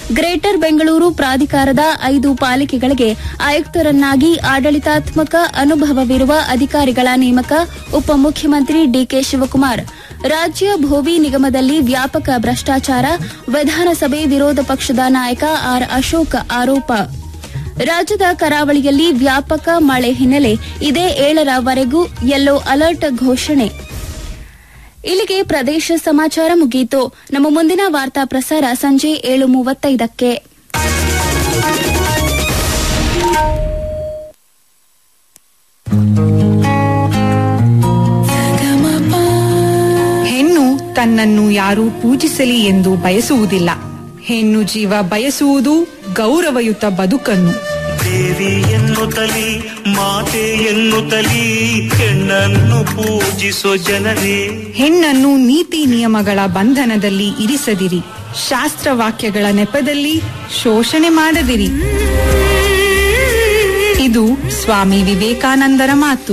Greater Bengaluru ಪ್ರಾಧಿಕಾರದ ಐದು ಪಾಲಿಕೆಗಳಿಗೆ ಆಯುಕ್ತರನ್ನಾಗಿ ಆಡಳಿತಾತ್ಮಕ ಅನುಭವವಿರುವ ಅಧಿಕಾರಿಗಳ ನೇಮಕ ಉಪಮುಖ್ಯಮಂತ್ರಿ ಡಿಕೆ ಶಿವಕುಮಾರ್ ರಾಜ್ಯ ಭೋವಿ ನಿಗಮದಲ್ಲಿ ವ್ಯಾಪಕ ಭ್ರಷ್ಟಾಚಾರ ವಿಧಾನಸಭೆ ವಿರೋಧ ಪಕ್ಷದ ನಾಯಕ ಆರ್ ಅಶೋಕ್ ಆರೋಪ ರಾಜ್ಯದ ಕರಾವಳಿಯಲ್ಲಿ ವ್ಯಾಪಕ ಮಳೆ ಹಿನ್ನೆಲೆ ಇದೇ ಏಳರವರೆಗೂ ಯೆಲ್ಲೋ ಅಲರ್ಟ್ ಘೋಷಣೆ ಇಲ್ಲಿಗೆ ಪ್ರದೇಶ ಸಮಾಚಾರ ಮುಗಿಯಿತು ನಮ್ಮ ಮುಂದಿನ ವಾರ್ತಾ ಪ್ರಸಾರ ಸಂಜೆ ಏಳು ಮೂವತ್ತೈದಕ್ಕೆ ಹೆಣ್ಣು ತನ್ನನ್ನು ಯಾರೂ ಪೂಜಿಸಲಿ ಎಂದು ಬಯಸುವುದಿಲ್ಲ ಹೆಣ್ಣು ಜೀವ ಬಯಸುವುದು ಗೌರವಯುತ ಬದುಕನ್ನು ದೇವಿ ಎನ್ನುತ್ತಲಿ ಮಾತೆ ಎನ್ನುತ್ತಲಿ ಹೆಣ್ಣನ್ನು ಪೂಜಿಸೋ ಜನರೇ ಹೆಣ್ಣನ್ನು ನೀತಿ ನಿಯಮಗಳ ಬಂಧನದಲ್ಲಿ ಇರಿಸದಿರಿ ಶಾಸ್ತ್ರವಾಕ್ಯಗಳ ನೆಪದಲ್ಲಿ ಶೋಷಣೆ ಮಾಡದಿರಿ ಇದು ಸ್ವಾಮಿ ವಿವೇಕಾನಂದರ ಮಾತು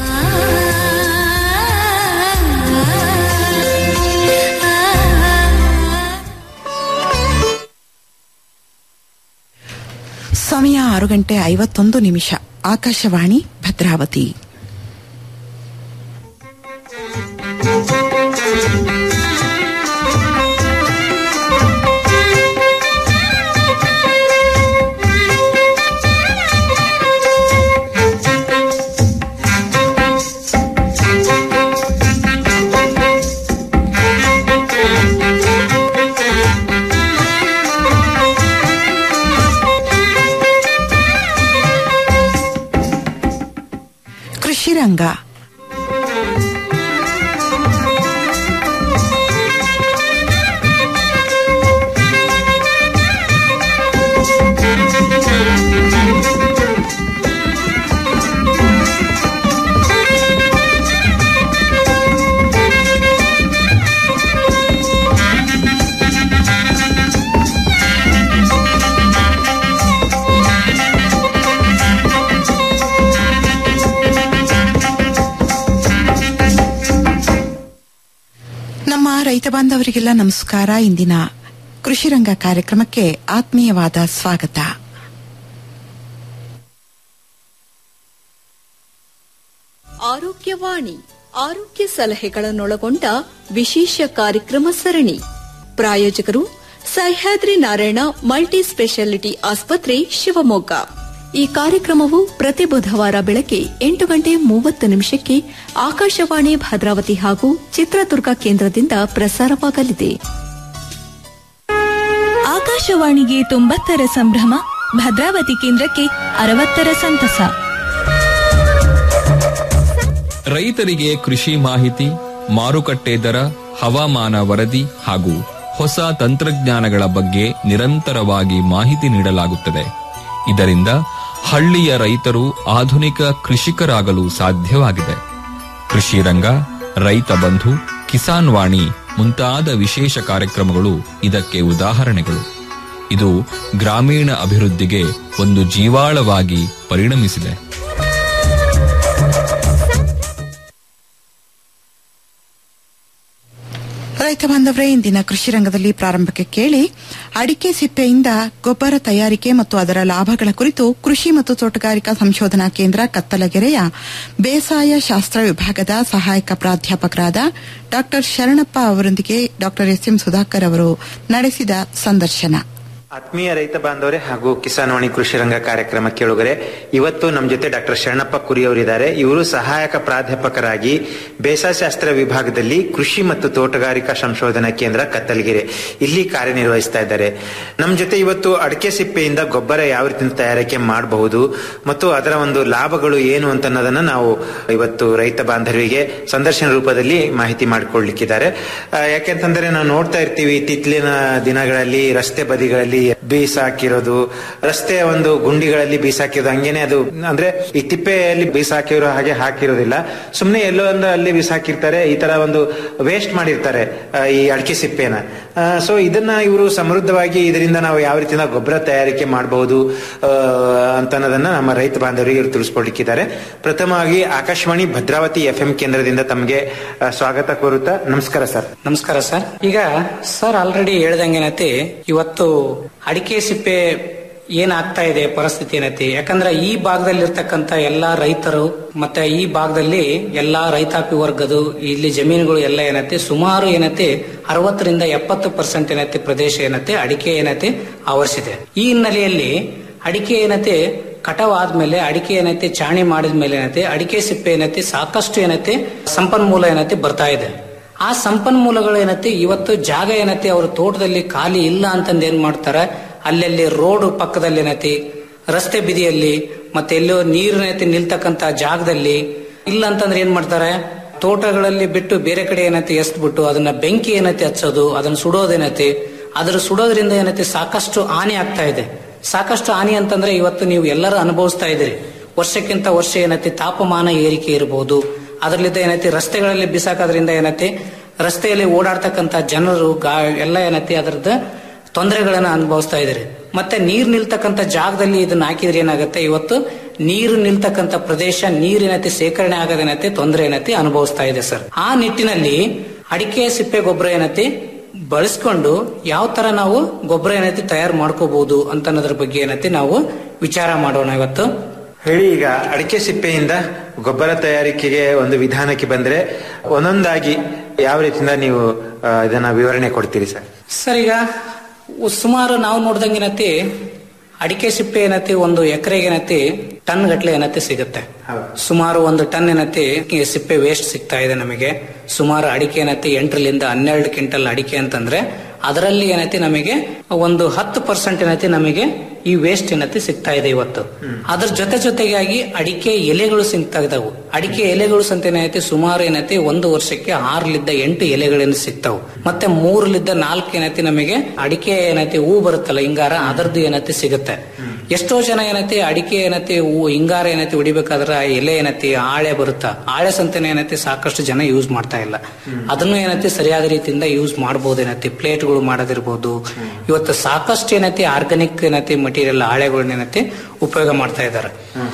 ಸಮಯ ಆರು ಗಂಟೆ ಐವತ್ತೊಂದು ನಿಮಿಷ ಆಕಾಶವಾಣಿ ಭದ್ರಾವತಿ ಕೃಷಿ ರಂಗ ನಮ್ಮ ರೈತ ಬಾಂಧವರಿಗೆಲ್ಲ ನಮಸ್ಕಾರ ಇಂದಿನ ಕೃಷಿ ರಂಗ ಕಾರ್ಯಕ್ರಮಕ್ಕೆ ಆತ್ಮೀಯವಾದ ಸ್ವಾಗತ ಆರೋಗ್ಯವಾಣಿ ಆರೋಗ್ಯ ಸಲಹೆಗಳನ್ನೊಳಗೊಂಡ ವಿಶೇಷ ಕಾರ್ಯಕ್ರಮ ಸರಣಿ ಪ್ರಾಯೋಜಕರು ಸಹ್ಯಾದ್ರಿ ನಾರಾಯಣ ಮಲ್ಟಿ ಸ್ಪೆಷಾಲಿಟಿ ಆಸ್ಪತ್ರೆ ಶಿವಮೊಗ್ಗ ಈ ಕಾರ್ಯಕ್ರಮವು ಪ್ರತಿ ಬುಧವಾರ ಬೆಳಗ್ಗೆ ಎಂಟು ಗಂಟೆ ಮೂವತ್ತು ನಿಮಿಷಕ್ಕೆ ಆಕಾಶವಾಣಿ ಭದ್ರಾವತಿ ಹಾಗೂ ಚಿತ್ರದುರ್ಗ ಕೇಂದ್ರದಿಂದ ಪ್ರಸಾರವಾಗಲಿದೆ ಆಕಾಶವಾಣಿಗೆ ತೊಂಬತ್ತರ ಸಂಭ್ರಮ ಭದ್ರಾವತಿ ಕೇಂದ್ರಕ್ಕೆ ಅರವತ್ತರ ಸಂತಸ ರೈತರಿಗೆ ಕೃಷಿ ಮಾಹಿತಿ ಮಾರುಕಟ್ಟೆ ದರ ಹವಾಮಾನ ವರದಿ ಹಾಗೂ ಹೊಸ ತಂತ್ರಜ್ಞಾನಗಳ ಬಗ್ಗೆ ನಿರಂತರವಾಗಿ ಮಾಹಿತಿ ನೀಡಲಾಗುತ್ತದೆ ಇದರಿಂದ ಹಳ್ಳಿಯ ರೈತರು ಆಧುನಿಕ ಕೃಷಿಕರಾಗಲು ಸಾಧ್ಯವಾಗಿದೆ ಕೃಷಿ ರಂಗ ರೈತ ಬಂಧು ಕಿಸಾನ್ ವಾಣಿ ಮುಂತಾದ ವಿಶೇಷ ಕಾರ್ಯಕ್ರಮಗಳು ಇದಕ್ಕೆ ಉದಾಹರಣೆಗಳು ಇದು ಗ್ರಾಮೀಣ ಅಭಿವೃದ್ಧಿಗೆ ಒಂದು ಜೀವಾಳವಾಗಿ ಪರಿಣಮಿಸಿದೆ ರೈತ ಬಾಂಧವರೇ ಇಂದಿನ ಕೃಷಿ ರಂಗದಲ್ಲಿ ಪ್ರಾರಂಭಕ್ಕೆ ಕೇಳಿ ಅಡಿಕೆ ಸಿಪ್ಪೆಯಿಂದ ಗೊಬ್ಬರ ತಯಾರಿಕೆ ಮತ್ತು ಅದರ ಲಾಭಗಳ ಕುರಿತು ಕೃಷಿ ಮತ್ತು ತೋಟಗಾರಿಕಾ ಸಂಶೋಧನಾ ಕೇಂದ್ರ ಕತ್ತಲಗೆರೆಯ ಬೇಸಾಯ ಶಾಸ್ತ್ರ ವಿಭಾಗದ ಸಹಾಯಕ ಪ್ರಾಧ್ಯಾಪಕರಾದ ಡಾ ಶರಣಪ್ಪ ಅವರೊಂದಿಗೆ ಡಾ ಎಸ್ ಎಂ ಸುಧಾಕರ್ ಅವರು ನಡೆಸಿದ ಸಂದರ್ಶನ ಆತ್ಮೀಯ ರೈತ ಬಾಂಧವರೇ ಹಾಗೂ ಕಿಸಾನ್ ವಾಣಿ ಕೃಷಿ ರಂಗ ಕಾರ್ಯಕ್ರಮ ಕೇಳುಗರೆ ಇವತ್ತು ನಮ್ಮ ಜೊತೆ ಡಾಕ್ಟರ್ ಶರಣಪ್ಪ ಕುರಿ ಅವರಿದ್ದಾರೆ ಇವರು ಸಹಾಯಕ ಪ್ರಾಧ್ಯಾಪಕರಾಗಿ ಬೇಸಾಯಶಾಸ್ತ್ರ ವಿಭಾಗದಲ್ಲಿ ಕೃಷಿ ಮತ್ತು ತೋಟಗಾರಿಕಾ ಸಂಶೋಧನಾ ಕೇಂದ್ರ ಕತ್ತಲಗೆರೆ ಇಲ್ಲಿ ಕಾರ್ಯನಿರ್ವಹಿಸ್ತಾ ಇದ್ದಾರೆ ನಮ್ಮ ಜೊತೆ ಇವತ್ತು ಅಡಿಕೆ ಸಿಪ್ಪೆಯಿಂದ ಗೊಬ್ಬರ ಯಾವ ರೀತಿ ತಯಾರಿಕೆ ಮಾಡಬಹುದು ಮತ್ತು ಅದರ ಒಂದು ಲಾಭಗಳು ಏನು ಅಂತ ಅನ್ನೋದನ್ನ ನಾವು ಇವತ್ತು ರೈತ ಬಾಂಧವರಿಗೆ ಸಂದರ್ಶನ ರೂಪದಲ್ಲಿ ಮಾಹಿತಿ ಮಾಡಿಕೊಡ್ಲಿಕ್ಕಿದ್ದಾರೆ ಆ, ಯಾಕೆಂತಂದ್ರೆ ನಾವು ನೋಡ್ತಾ ಇರ್ತೀವಿ ಇತ್ತೀಚಿನ ದಿನಗಳಲ್ಲಿ ರಸ್ತೆ ಬದಿಗಳಲ್ಲಿ ಬೀಸಾಕಿರೋದು ರಸ್ತೆಯ ಒಂದು ಗುಂಡಿಗಳಲ್ಲಿ ಬೀಸಾಕಿರೋದು ಹಂಗೇನೆ ಅದು ಅಂದ್ರೆ ಈ ತಿಪ್ಪೆಯಲ್ಲಿ ಬೀಸಾಕಿರೋ ಹಾಗೆ ಹಾಕಿರೋದಿಲ್ಲ ಸುಮ್ನೆ ಎಲ್ಲೋ ಒಂದು ಅಲ್ಲಿ ಬೀಸಾಕಿರ್ತಾರೆ ಈ ತರ ಒಂದು ವೇಸ್ಟ್ ಮಾಡಿರ್ತಾರೆ ಆ, ಈ ಅಡಿಕೆ ಸಿಪ್ಪೆನ ಸೊ ಇದನ್ನ ಇವರು ಸಮೃದ್ಧವಾಗಿ ಇದರಿಂದ ನಾವು ಯಾವ ರೀತಿಯ ಗೊಬ್ಬರ ತಯಾರಿಕೆ ಮಾಡಬಹುದು ಅಂತ ಅನ್ನೋದನ್ನ ನಮ್ಮ ರೈತ ಬಾಂಧವರಿಗೆ ಇವರು ತಿಳಿಸ್ಕೊಡ್ಲಿಕ್ಕಿದ್ದಾರೆ ಪ್ರಥಮವಾಗಿ ಆಕಾಶವಾಣಿ ಭದ್ರಾವತಿ ಎಫ್ ಎಂ ಕೇಂದ್ರದಿಂದ ತಮಗೆ ಆ, ಸ್ವಾಗತ ಕೋರುತ್ತಾ ನಮಸ್ಕಾರ ಸರ್ ನಮಸ್ಕಾರ ಸರ್ ಈಗ ಸರ್ ಆಲ್ರೆಡಿ ಹೇಳ್ದಂಗೇನತಿ ಇವತ್ತು ಅಡಿಕೆ ಸಿಪ್ಪೆ ಏನಾಗ್ತಾ ಇದೆ ಪರಿಸ್ಥಿತಿ ಏನೈತಿ ಯಾಕಂದ್ರೆ ಈ ಭಾಗದಲ್ಲಿರ್ತಕ್ಕಂಥ ಎಲ್ಲಾ ರೈತರು ಮತ್ತೆ ಈ ಭಾಗದಲ್ಲಿ ಎಲ್ಲಾ ರೈತಾಪಿ ವರ್ಗದ ಇಲ್ಲಿ ಜಮೀನುಗಳು ಎಲ್ಲ ಏನೈತಿ ಸುಮಾರು ಏನೈತಿ ಅರವತ್ತರಿಂದ ಎಪ್ಪತ್ತು ಪರ್ಸೆಂಟ್ ಏನೈತಿ ಪ್ರದೇಶ ಏನೈತಿ ಅಡಿಕೆ ಏನೈತಿ ಆವರಿಸಿದೆ ಈ ಹಿನ್ನೆಲೆಯಲ್ಲಿ ಅಡಿಕೆ ಏನೈತಿ ಕಟಾವ್ ಆದ್ಮೇಲೆ ಅಡಿಕೆ ಏನೈತಿ ಚಾಣಿ ಮಾಡಿದ ಮೇಲೆ ಏನೈತಿ ಅಡಿಕೆ ಸಿಪ್ಪೆ ಏನೈತಿ ಸಾಕಷ್ಟು ಏನೈತಿ ಸಂಪನ್ಮೂಲ ಏನೈತಿ ಬರ್ತಾ ಇದೆ ಆ ಸಂಪನ್ಮೂಲಗಳು ಏನೈತಿ ಇವತ್ತು ಜಾಗ ಏನೈತಿ ಅವ್ರ ತೋಟದಲ್ಲಿ ಖಾಲಿ ಇಲ್ಲ ಅಂತಂದ್ ಏನ್ ಮಾಡ್ತಾರೆ ಅಲ್ಲಲ್ಲಿ ರೋಡ್ ಪಕ್ಕದಲ್ಲಿ ಏನೈತಿ ರಸ್ತೆ ಬದಿಯಲ್ಲಿ ಮತ್ತೆ ಎಲ್ಲೋ ನೀರಿನೈತಿ ನಿಲ್ತಕ್ಕಂತ ಜಾಗದಲ್ಲಿ ಇಲ್ಲ ಅಂತಂದ್ರೆ ಏನ್ ಮಾಡ್ತಾರೆ ತೋಟಗಳಲ್ಲಿ ಬಿಟ್ಟು ಬೇರೆ ಕಡೆ ಏನೈತಿ ಎಸ್ಬಿಟ್ಟು ಅದನ್ನ ಬೆಂಕಿ ಏನೈತಿ ಹಚ್ಚೋದು ಅದನ್ನ ಸುಡೋದೇನೈತಿ ಅದ್ರ ಸುಡೋದ್ರಿಂದ ಏನೈತಿ ಸಾಕಷ್ಟು ಹಾನಿ ಆಗ್ತಾ ಇದೆ ಸಾಕಷ್ಟು ಹಾನಿ ಅಂತಂದ್ರೆ ಇವತ್ತು ನೀವು ಎಲ್ಲರೂ ಅನುಭವಿಸ್ತಾ ಇದ್ದೀರಿ ವರ್ಷಕ್ಕಿಂತ ವರ್ಷ ಏನೈತಿ ತಾಪಮಾನ ಏರಿಕೆ ಇರಬಹುದು ಅದರಲ್ಲಿದ್ದ ಏನೈತಿ ರಸ್ತೆಗಳಲ್ಲಿ ಬಿಸಾಕೋದ್ರಿಂದ ಏನೈತಿ ರಸ್ತೆಯಲ್ಲಿ ಓಡಾಡ್ತಕ್ಕಂತ ಜನರು ಗಾ ಎಲ್ಲ ಏನೈತಿ ಅದರದ್ದು ತೊಂದರೆಗಳನ್ನ ಅನುಭವಿಸ್ತಾ ಇದ್ದಾರೆ ಮತ್ತೆ ನೀರ್ ನಿಲ್ತಕ್ಕಂತ ಜಾಗದಲ್ಲಿ ಇದನ್ನ ಹಾಕಿದ್ರೆ ಏನಾಗುತ್ತೆ ಇವತ್ತು ನೀರು ನಿಲ್ತಕ್ಕಂತ ಪ್ರದೇಶ ನೀರಿನತಿ ಸೇಕರಣೆ ಆಗೋದೇನತಿ ತೊಂದರೆ ಏನತಿ ಅನುಭವಿಸ್ತಾ ಇದೆ ಸರ್ ಆ ನಿಟ್ಟಿನಲ್ಲಿ ಅಡಿಕೆ ಸಿಪ್ಪೆ ಗೊಬ್ಬರ ಏನತಿ ಬಳಸ್ಕೊಂಡು ಯಾವ ತರ ನಾವು ಗೊಬ್ಬರ ಏನೈತಿ ತಯಾರು ಮಾಡ್ಕೋಬಹುದು ಅಂತ ಅನ್ನೋದ್ರ ಬಗ್ಗೆ ಏನೈತಿ ನಾವು ವಿಚಾರ ಮಾಡೋಣ ಇವತ್ತು ಹೇಳಿ ಈಗ ಅಡಿಕೆ ಸಿಪ್ಪೆಯಿಂದ ಗೊಬ್ಬರ ತಯಾರಿಕೆಗೆ ಒಂದು ವಿಧಾನಕ್ಕೆ ಬಂದ್ರೆ ಒಂದೊಂದಾಗಿ ಯಾವ ರೀತಿಯಿಂದ ನೀವು ಆ, ಇದನ್ನ ವಿವರಣೆ ಕೊಡ್ತೀರಿ ಸರ್ ಸರ್ ಈಗ ಸುಮಾರು ನಾವು ನೋಡ್ದಂಗೆ ಏನತಿ ಅಡಿಕೆ ಸಿಪ್ಪೆ ಏನತಿ ಒಂದು ಎಕರೆಗೆ ಏನತಿ ಟನ್ ಗಟ್ಲೆ ಏನತಿ ಸಿಗುತ್ತೆ ಸುಮಾರು ಒಂದು ಟನ್ ಏನತಿ ಈ ಸಿಪ್ಪೆ ವೇಸ್ಟ್ ಸಿಗ್ತಾ ಇದೆ ನಮಗೆ ಸುಮಾರು ಅಡಿಕೆ ಏನತಿ ಎಂಟರಿಂದ ಹನ್ನೆರಡು ಕ್ವಿಂಟಲ್ ಅಡಿಕೆ ಅಂತಂದ್ರೆ ಅದರಲ್ಲಿ ಏನೈತಿ ನಮಗೆ ಒಂದು ಹತ್ತು ಪರ್ಸೆಂಟ್ ಏನೈತಿ ನಮಗೆ ಈ ವೇಸ್ಟ್ ಏನೈತಿ ಸಿಗ್ತಾ ಇದೆ ಇವತ್ತು ಅದ್ರ ಜೊತೆ ಜೊತೆಗಾಗಿ ಅಡಿಕೆ ಎಲೆಗಳು ಸಿಗ್ತಾ ಇದಾವು ಅಡಿಕೆ ಎಲೆಗಳು ಸಂತ ಏನೈತಿ ಸುಮಾರು ಏನೈತಿ ಒಂದು ವರ್ಷಕ್ಕೆ ಆರ್ಲಿದ್ದ ಎಂಟು ಎಲೆಗಳೇನು ಸಿಗ್ತಾವು ಮತ್ತೆ ಮೂರಲಿದ್ದ ನಾಲ್ಕು ಏನೈತಿ ನಮಗೆ ಅಡಿಕೆ ಏನೈತಿ ಹೂ ಬರುತ್ತಲ್ಲ ಹಿಂಗಾರ ಅದರದ್ದು ಏನೈತಿ ಸಿಗುತ್ತೆ ಎಷ್ಟೋ ಜನ ಏನೈತಿ ಅಡಿಕೆ ಏನೈತಿ ಹೂ ಹಿಂಗಾರ ಏನೈತಿ ಹೊಡಿಬೇಕಾದ್ರೆ ಆ ಎಲೆ ಏನೈತಿ ಆಳೆ ಬರುತ್ತಾ ಆಳೆ ಸಂತೆನ ಏನೈತಿ ಸಾಕಷ್ಟು ಜನ ಯೂಸ್ ಮಾಡ್ತಾ ಇಲ್ಲ ಅದನ್ನು ಏನೈತಿ ಸರಿಯಾದ ರೀತಿಯಿಂದ ಯೂಸ್ ಮಾಡಬಹುದು ಏನೈತಿ ಪ್ಲೇಟ್ಗಳು ಮಾಡೋದಿರ್ಬೋದು ಇವತ್ತು ಸಾಕಷ್ಟು ಏನೈತಿ ಆರ್ಗಾನಿಕ್ ಏನೈತಿ ಮಟೀರಿಯಲ್ ಆಳೆಗಳನ್ನ ಏನೈತಿ ಉಪಯೋಗ ಮಾಡ್ತಾ ಇದ್ದಾರೆ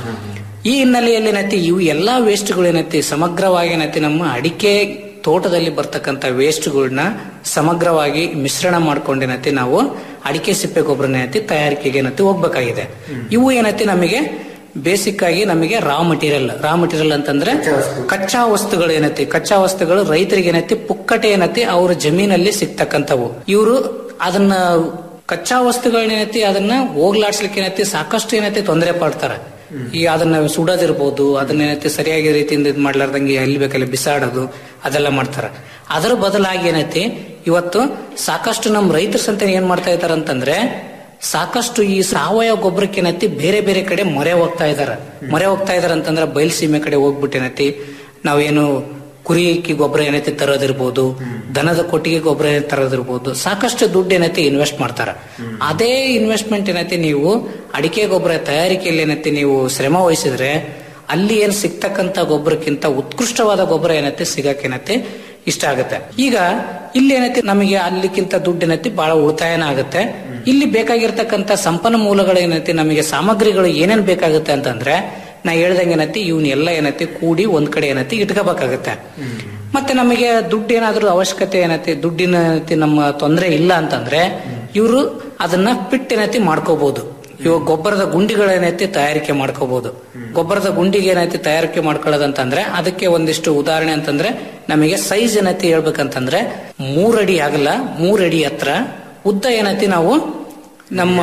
ಈ ಹಿನ್ನೆಲೆಯಲ್ಲಿ ಏನೈತಿ ಇವು ಎಲ್ಲಾ ವೇಸ್ಟ್ಗಳು ಏನೈತಿ ಸಮಗ್ರವಾಗಿ ಏನೈತಿ ನಮ್ಮ ಅಡಿಕೆ ತೋಟದಲ್ಲಿ ಬರ್ತಕ್ಕಂತ ವೇಸ್ಟ್ಗಳನ್ನ ಸಮಗ್ರವಾಗಿ ಮಿಶ್ರಣ ಮಾಡ್ಕೊಂಡು ಏನೈತಿ ನಾವು ಅಡಿಕೆ ಸಿಪ್ಪೆ ಗೊಬ್ಬರನ ಏನೈತಿ ತಯಾರಿಕೆಗೆ ಏನೈತಿ ಹೋಗ್ಬೇಕಾಗಿದೆ ಇವು ಏನೈತಿ ನಮಗೆ ಬೇಸಿಕ್ ಆಗಿ ನಮಗೆ ರಾ ಮಟೀರಿಯಲ್ ರಾ ಮಟೀರಿಯಲ್ ಅಂತಂದ್ರೆ ಕಚ್ಚಾ ವಸ್ತುಗಳು ಏನೈತಿ ಕಚ್ಚಾ ವಸ್ತುಗಳು ರೈತರಿಗೆ ಏನೈತಿ ಪುಕ್ಕಟೆ ಏನೈತಿ ಅವ್ರ ಜಮೀನಲ್ಲಿ ಸಿಗ್ತಕ್ಕಂಥವು ಇವರು ಅದನ್ನ ಕಚ್ಚಾ ವಸ್ತುಗಳನ್ನ ಏನೈತಿ ಅದನ್ನ ಹೋಗ್ಲಾಡ್ಸ್ಲಿಕ್ಕೆ ಏನೈತಿ ಸಾಕಷ್ಟು ಏನೈತಿ ತೊಂದರೆ ಪಡ್ತಾರೆ ಈ ಅದನ್ನ ಸುಡೋದಿರ್ಬೋದು ಅದನ್ನ ಏನೈತಿ ಸರಿಯಾಗಿ ರೀತಿಯಿಂದ ಇದು ಮಾಡ್ಲಾರ್ದಂಗೆ ಎಲ್ಲಿ ಬೇಕಲ್ಲಿ ಬಿಸಾಡೋದು ಅದೆಲ್ಲ ಮಾಡ್ತಾರೆ ಅದರ ಬದಲಾಗಿ ಏನೈತಿ ಇವತ್ತು ಸಾಕಷ್ಟು ನಮ್ಮ ರೈತರ ಸಂತೆ ಏನ್ ಮಾಡ್ತಾ ಇದಾರೆ ಅಂತಂದ್ರೆ ಸಾಕಷ್ಟು ಈ ಸಾವಯವ ಗೊಬ್ಬರಕ್ಕೆ ಏನೈತಿ ಬೇರೆ ಬೇರೆ ಕಡೆ ಮೊರೆ ಹೋಗ್ತಾ ಇದಾರೆ ಮೊರೆ ಹೋಗ್ತಾ ಇದಾರೆ ಅಂತಂದ್ರೆ ಬಯಲುಸೀಮೆ ಕಡೆ ಹೋಗ್ಬಿಟ್ಟು ಏನೈತಿ ನಾವೇನು ಕುರಿಕಿ ಗೊಬ್ಬರ ಏನೈತಿ ತರೋದಿರ್ಬೋದು ದನದ ಕೊಟ್ಟಿಗೆ ಗೊಬ್ಬರ ತರೋದಿರ್ಬೋದು ಸಾಕಷ್ಟು ದುಡ್ಡು ಏನೈತಿ ಇನ್ವೆಸ್ಟ್ ಮಾಡ್ತಾರ ಅದೇ ಇನ್ವೆಸ್ಟ್ಮೆಂಟ್ ಏನೈತಿ ನೀವು ಅಡಿಕೆ ಗೊಬ್ಬರ ತಯಾರಿಕೆಯಲ್ಲಿ ಏನೈತಿ ನೀವು ಶ್ರಮ ವಹಿಸಿದ್ರೆ ಅಲ್ಲಿ ಏನ್ ಸಿಗ್ತಕ್ಕಂತ ಗೊಬ್ಬರಕ್ಕಿಂತ ಉತ್ಕೃಷ್ಟವಾದ ಗೊಬ್ಬರ ಏನೈತಿ ಸಿಗಕ್ಕೆ ಏನೈತಿ ಇಷ್ಟ ಆಗುತ್ತೆ ಈಗ ಇಲ್ಲಿ ಏನೈತಿ ನಮಗೆ ಅಲ್ಲಿಕ್ಕಿಂತ ದುಡ್ಡು ಏನೈತಿ ಬಹಳ ಉಳಿತಾಯನ ಆಗುತ್ತೆ ಇಲ್ಲಿ ಬೇಕಾಗಿರ್ತಕ್ಕಂತ ಸಂಪನ್ಮೂಲಗಳು ಏನೈತಿ ನಮಗೆ ಸಾಮಗ್ರಿಗಳು ಏನೇನ್ ಬೇಕಾಗುತ್ತೆ ಅಂತಂದ್ರೆ ನಾ ಹೇಳ್ದಂಗೆ ಏನೈತಿ ಇವನ್ ಎಲ್ಲ ಏನೈತಿ ಕೂಡಿ ಒಂದ್ ಕಡೆ ಏನೈತಿ ಇಟ್ಕೋಬೇಕಾಗತ್ತೆ ಮತ್ತೆ ನಮಗೆ ದುಡ್ಡು ಏನಾದ್ರೂ ಅವಶ್ಯಕತೆ ಏನೈತಿ ದುಡ್ಡಿನ ಏನೈತಿ ನಮ್ಮ ತೊಂದರೆ ಇಲ್ಲ ಅಂತಂದ್ರೆ ಇವರು ಅದನ್ನ ಪಿಟ್ ಏನೈತಿ ಮಾಡ್ಕೋಬಹುದು ಇವಾಗ ಗೊಬ್ಬರದ ಗುಂಡಿಗಳೇನೈತಿ ತಯಾರಿಕೆ ಮಾಡ್ಕೋಬಹುದು ಗೊಬ್ಬರದ ಗುಂಡಿಗೆ ಏನೈತಿ ತಯಾರಿಕೆ ಮಾಡ್ಕೊಳ್ಳೋದಂತಂದ್ರೆ ಅದಕ್ಕೆ ಒಂದಿಷ್ಟು ಉದಾಹರಣೆ ಅಂತಂದ್ರೆ ನಮಗೆ ಸೈಜ್ ಏನೈತಿ ಹೇಳ್ಬೇಕಂತಂದ್ರೆ ಮೂರಡಿ ಆಗಲ್ಲ ಮೂರಡಿ ಹತ್ರ ಉದ್ದ ಏನೈತಿ ನಾವು ನಮ್ಮ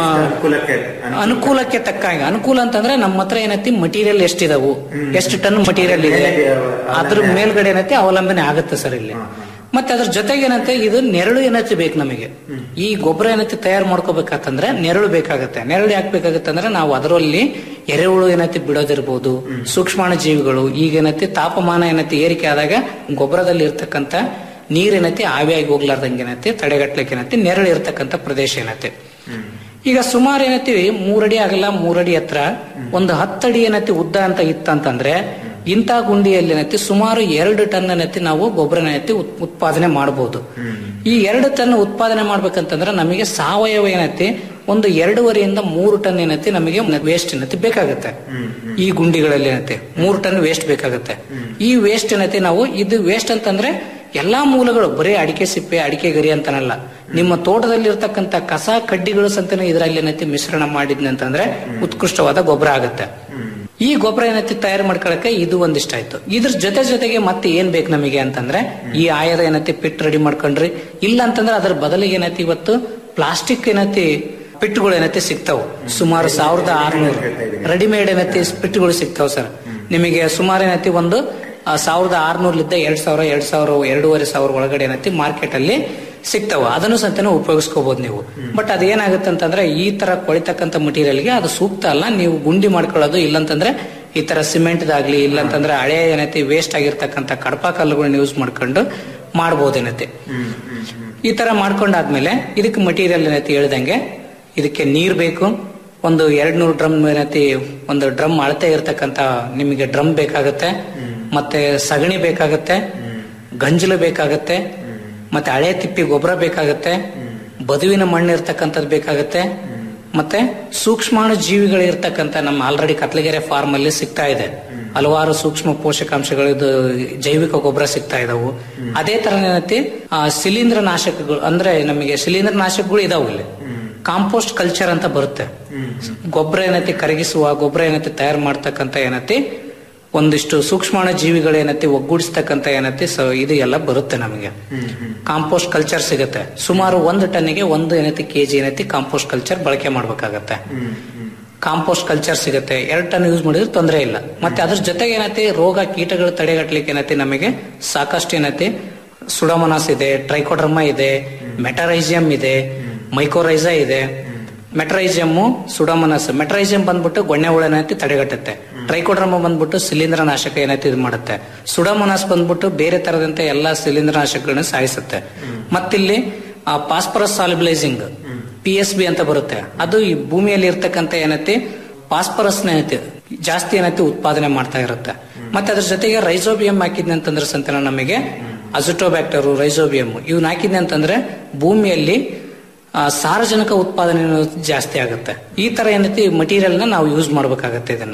ಅನುಕೂಲಕ್ಕೆ ತಕ್ಕಂಗೆ ಅನುಕೂಲ ಅಂತಂದ್ರೆ ನಮ್ಮ ಹತ್ರ ಏನೈತಿ ಮಟೀರಿಯಲ್ ಎಷ್ಟಿದಾವು ಎಷ್ಟು ಟನ್ ಮಟೀರಿಯಲ್ ಇದೆ ಅದ್ರ ಮೇಲ್ಗಡೆ ಏನೈತಿ ಅವಲಂಬನೆ ಆಗುತ್ತೆ ಸರ್ ಇಲ್ಲಿ ಮತ್ತೆ ಅದ್ರ ಜೊತೆಗೆ ಏನಂತೆ ಇದು ನೆರಳು ಏನೈತಿ ಬೇಕು ನಮಗೆ ಈ ಗೊಬ್ಬರ ಏನೈತಿ ತಯಾರು ಮಾಡ್ಕೋಬೇಕಂತಂದ್ರೆ ನೆರಳು ಬೇಕಾಗತ್ತೆ ನೆರಳು ಯಾಕೆ ಬೇಕಾಗತ್ತೆ ಅಂದ್ರೆ ನಾವು ಅದರಲ್ಲಿ ಎರೆಹುಳು ಏನೈತಿ ಬಿಡೋದಿರ್ಬೋದು ಸೂಕ್ಷ್ಮಾಣು ಜೀವಿಗಳು ಈಗ ಏನೈತಿ ತಾಪಮಾನ ಏನೈತಿ ಏರಿಕೆ ಆದಾಗ ಗೊಬ್ಬರದಲ್ಲಿ ಇರ್ತಕ್ಕಂತ ನೀರೇನೈತಿ ಆವಿಯಾಗಿ ಹೋಗ್ಲಾರ್ದಂಗೆ ಏನೈತಿ ತಡೆಗಟ್ಲಿಕ್ಕೆ ಏನೈತಿ ನೆರಳು ಇರ್ತಕ್ಕಂತ ಪ್ರದೇಶ ಏನೈತಿ ಈಗ ಸುಮಾರು ಏನೈತಿ ಮೂರಡಿ ಆಗಲ್ಲ ಮೂರಡಿ ಹತ್ರ ಒಂದು ಹತ್ತಡಿ ಏನೈತಿ ಉದ್ದ ಅಂತ ಇತ್ತಂತಂದ್ರೆ ಇಂಥ ಗುಂಡಿಯಲ್ಲಿ ಏನೈತಿ ಸುಮಾರು ಎರಡು ಟನ್ ಏನೈತಿ ನಾವು ಗೊಬ್ಬರನ ಏನೈತಿ ಉತ್- ಉತ್ಪಾದನೆ ಮಾಡಬಹುದು ಈ ಎರಡು ಟನ್ ಉತ್ಪಾದನೆ ಮಾಡ್ಬೇಕಂತಂದ್ರೆ ನಮಗೆ ಸಾವಯವ ಏನೈತಿ ಒಂದು ಎರಡೂವರೆಯಿಂದ ಮೂರು ಟನ್ ಏನೈತಿ ನಮಗೆ ವೇಸ್ಟ್ ಏನೈತಿ ಬೇಕಾಗುತ್ತೆ ಈ ಗುಂಡಿಗಳಲ್ಲಿ ಏನೈತಿ ಮೂರು ಟನ್ ವೇಸ್ಟ್ ಬೇಕಾಗುತ್ತೆ ಈ ವೇಸ್ಟ್ ಏನೈತಿ ನಾವು ಇದು ವೇಸ್ಟ್ ಅಂತಂದ್ರೆ ಎಲ್ಲಾ ಮೂಲಗಳು ಬರೀ ಅಡಿಕೆ ಸಿಪ್ಪೆ ಅಡಿಕೆ ಗರಿ ಅಂತನಲ್ಲ ನಿಮ್ಮ ತೋಟದಲ್ಲಿ ಇರ್ತಕ್ಕಂಥ ಕಸ ಕಡ್ಡಿಗಳು ಸಂತನ ಇದರಲ್ಲಿ ಏನೈತಿ ಮಿಶ್ರಣ ಮಾಡಿದ್ನಿ ಅಂತಂದ್ರೆ ಉತ್ಕೃಷ್ಟವಾದ ಗೊಬ್ಬರ ಆಗುತ್ತೆ ಈ ಗೊಬ್ಬರ ಏನೈತಿ ತಯಾರು ಮಾಡ್ಕೊಳಕ್ಕೆ ಇದು ಒಂದಿಷ್ಟ ಆಯ್ತು ಇದ್ರ ಜೊತೆ ಜೊತೆಗೆ ಮತ್ತೆ ಏನ್ ಬೇಕು ನಮಗೆ ಅಂತಂದ್ರೆ ಈ ಆಯದ ಏನೈತಿ ಪಿಟ್ ರೆಡಿ ಮಾಡ್ಕೊಂಡ್ರಿ ಇಲ್ಲ ಅಂತಂದ್ರೆ ಅದ್ರ ಬದಲಿಗೆ ಏನೈತಿ ಇವತ್ತು ಪ್ಲಾಸ್ಟಿಕ್ ಏನೈತಿ ಪಿಟ್ಗಳು ಏನೈತಿ ಸಿಗ್ತಾವ್ ಸುಮಾರು ಸಾವಿರದ ಆರ್ನೂರು ರೆಡಿಮೇಡ್ ಏನೈತಿ ಪಿಟ್ಗಳು ಸಿಗ್ತಾವ್ ಸರ್ ನಿಮಗೆ ಸುಮಾರು ಏನೈತಿ ಒಂದು ಆ, ಸಾವಿರದ ಆರ್ನೂರ್ಲಿದ್ದ ಎರಡ್ ಸಾವಿರ ಎರಡ್ ಸಾವಿರ ಎರಡೂವರೆ ಸಾವಿರ ಒಳಗಡೆ ಏನೈತಿ ಮಾರ್ಕೆಟ್ ಅಲ್ಲಿ ಸಿಗ್ತಾವ ಅದನ್ನು ಸಹಿತ ಉಪಯೋಗಿಸ್ಕೋಬಹುದು ನೀವು ಬಟ್ ಅದೇನಾಗುತ್ತೆ ಅಂತಂದ್ರೆ ಈ ತರ ಕೊಳಿತಕ್ಕಂತ ಮಟೀರಿಯಲ್ಗೆ ಅದು ಸೂಕ್ತ ಅಲ್ಲ ನೀವು ಗುಂಡಿ ಮಾಡ್ಕೊಳ್ಳೋದು ಇಲ್ಲಂತಂದ್ರೆ ಈ ತರ ಸಿಮೆಂಟ್ ಆಗ್ಲಿ ಇಲ್ಲಂತಂದ್ರೆ ಹಳೆ ಏನೈತಿ ವೇಸ್ಟ್ ಆಗಿರ್ತಕ್ಕಂಥ ಕಡಪ ಕಲ್ಲುಗಳನ್ನ ಯೂಸ್ ಮಾಡ್ಕೊಂಡು ಮಾಡ್ಬೋದೇನೈತಿ ಈ ತರ ಮಾಡ್ಕೊಂಡಾದ್ಮೇಲೆ ಇದಕ್ಕೆ ಮಟೀರಿಯಲ್ ಏನೈತಿ ಹೇಳ್ದಂಗೆ ಇದಕ್ಕೆ ನೀರ್ ಬೇಕು ಒಂದು ಎರಡ್ ನೂರು ಡ್ರಮ್ ಏನೈತಿ ಒಂದು ಡ್ರಮ್ ಅಳತೆ ಇರ್ತಕ್ಕಂತ ನಿಮಗೆ ಡ್ರಮ್ ಬೇಕಾಗತ್ತೆ ಮತ್ತೆ ಸಗಣಿ ಬೇಕಾಗತ್ತೆ ಗಂಜಲು ಬೇಕಾಗತ್ತೆ ಮತ್ತೆ ಹಳೆ ತಿಪ್ಪಿ ಗೊಬ್ಬರ ಬೇಕಾಗತ್ತೆ ಬದುವಿನ ಮಣ್ಣು ಇರ್ತಕ್ಕಂಥದ್ದು ಬೇಕಾಗತ್ತೆ ಮತ್ತೆ ಸೂಕ್ಷ್ಮಾಣು ಜೀವಿಗಳು ಇರ್ತಕ್ಕಂಥ ನಮ್ಮ ಆಲ್ರೆಡಿ ಕತ್ಲಗೆರೆ ಫಾರ್ಮ್ ಅಲ್ಲಿ ಸಿಗ್ತಾ ಇದೆ ಹಲವಾರು ಸೂಕ್ಷ್ಮ ಪೋಷಕಾಂಶಗಳು ಇದು ಜೈವಿಕ ಗೊಬ್ಬರ ಸಿಗ್ತಾ ಇದಾವು ಅದೇ ತರ ಏನೈತಿ ಆ ಶಿಲೀಂಧ್ರ ನಾಶಕಗಳು ಅಂದ್ರೆ ನಮಗೆ ಶಿಲೀಂಧ್ರ ನಾಶಕಗಳು ಇದಾವು ಇಲ್ಲಿ ಕಾಂಪೋಸ್ಟ್ ಕಲ್ಚರ್ ಅಂತ ಬರುತ್ತೆ ಗೊಬ್ಬರ ಏನೈತಿ ಕರಗಿಸುವ ಗೊಬ್ಬರ ಏನೈತಿ ತಯಾರು ಮಾಡ್ತಕ್ಕಂಥ ಏನೈತಿ ಒಂದಿಷ್ಟು ಸೂಕ್ಷ್ಮಾಣು ಜೀವಿಗಳು ಏನೈತಿ ಒಗ್ಗೂಡಿಸ್ತಕ್ಕಂಥ ಏನೈತಿ ಸೊ ಇದು ಎಲ್ಲ ಬರುತ್ತೆ ನಮಗೆ ಕಾಂಪೋಸ್ಟ್ ಕಲ್ಚರ್ ಸಿಗುತ್ತೆ ಸುಮಾರು ಒಂದು ಟನ್ನಿಗೆ ಒಂದು ಏನೈತಿ ಕೆಜಿ ಏನೈತಿ ಕಾಂಪೋಸ್ಟ್ ಕಲ್ಚರ್ ಬಳಕೆ ಮಾಡ್ಬೇಕಾಗತ್ತೆ ಕಾಂಪೋಸ್ಟ್ ಕಲ್ಚರ್ ಸಿಗುತ್ತೆ ಎರಡು ಟನ್ ಯೂಸ್ ಮಾಡಿದ್ರೆ ತೊಂದರೆ ಇಲ್ಲ ಮತ್ತೆ ಅದ್ರ ಜೊತೆಗೆ ಏನೈತಿ ರೋಗ ಕೀಟಗಳು ತಡೆಗಟ್ಟಲಿಕ್ಕೆ ಏನೈತಿ ನಮಗೆ ಸಾಕಷ್ಟು ಏನೈತಿ ಸುಡಮನಾಸ್ ಇದೆ ಟ್ರೈಕೋಡ್ರಮ ಇದೆ ಮೆಟರೈಸಿಯಂ ಇದೆ ಮೈಕೋರೈಸಾ ಇದೆ ಮೆಟ್ರೈಸಿಯಮ್ಮು ಸುಡಮನಸ್ ಮೆಟ್ರೈಸಿಯಂ ಬಂದ್ಬಿಟ್ಟು ಗೊಣ್ಣೆ ಹುಳ ಏನೈತಿ ತಡೆಗಟ್ಟುತ್ತೆ ಟ್ರೈಕೋಡ್ರಮ ಬಂದ್ಬಿಟ್ಟು ಶಿಲೀಂಧ್ರ ನಾಶಕ ಏನೈತಿ ಇದು ಮಾಡುತ್ತೆ ಸುಡಮನಸ್ ಬಂದ್ಬಿಟ್ಟು ಬೇರೆ ತರದಂತ ಎಲ್ಲಾ ಶಿಲೀಂಧ್ರ ನಾಶಕಗಳನ್ನ ಸಾಯಿಸುತ್ತೆ ಮತ್ತಿಲ್ಲಿ phosphorus solubilising P S B ಅಂತ ಬರುತ್ತೆ ಅದು ಈ ಭೂಮಿಯಲ್ಲಿ ಇರ್ತಕ್ಕಂಥ ಏನೈತಿ ಪಾಸ್ಪರಸ್ ಏನೈತಿ ಜಾಸ್ತಿ ಏನೈತಿ ಉತ್ಪಾದನೆ ಮಾಡ್ತಾ ಇರುತ್ತೆ ಮತ್ತೆ ಅದ್ರ ಜೊತೆಗೆ ರೈಸೋಬಿಯಂ ಹಾಕಿದ್ನಿ ಅಂತಂದ್ರೆ ಸಂತಾನ ನಮಗೆ ಅಜುಟೋಬ್ಯಾಕ್ಟರ್ ರೈಸೋಬಿಯಂ ಇವನ್ನ ಹಾಕಿದ್ನಿ ಅಂತಂದ್ರೆ ಭೂಮಿಯಲ್ಲಿ ಆ, ಸಾರಜನಕ ಉತ್ಪಾದನೆ ಜಾಸ್ತಿ ಆಗುತ್ತೆ ಈ ತರ ಏನೈತಿ ಮಟೀರಿಯಲ್ ನ ನಾವು ಯೂಸ್ ಮಾಡ್ಬೇಕಾಗತ್ತೆ ಇದನ್ನ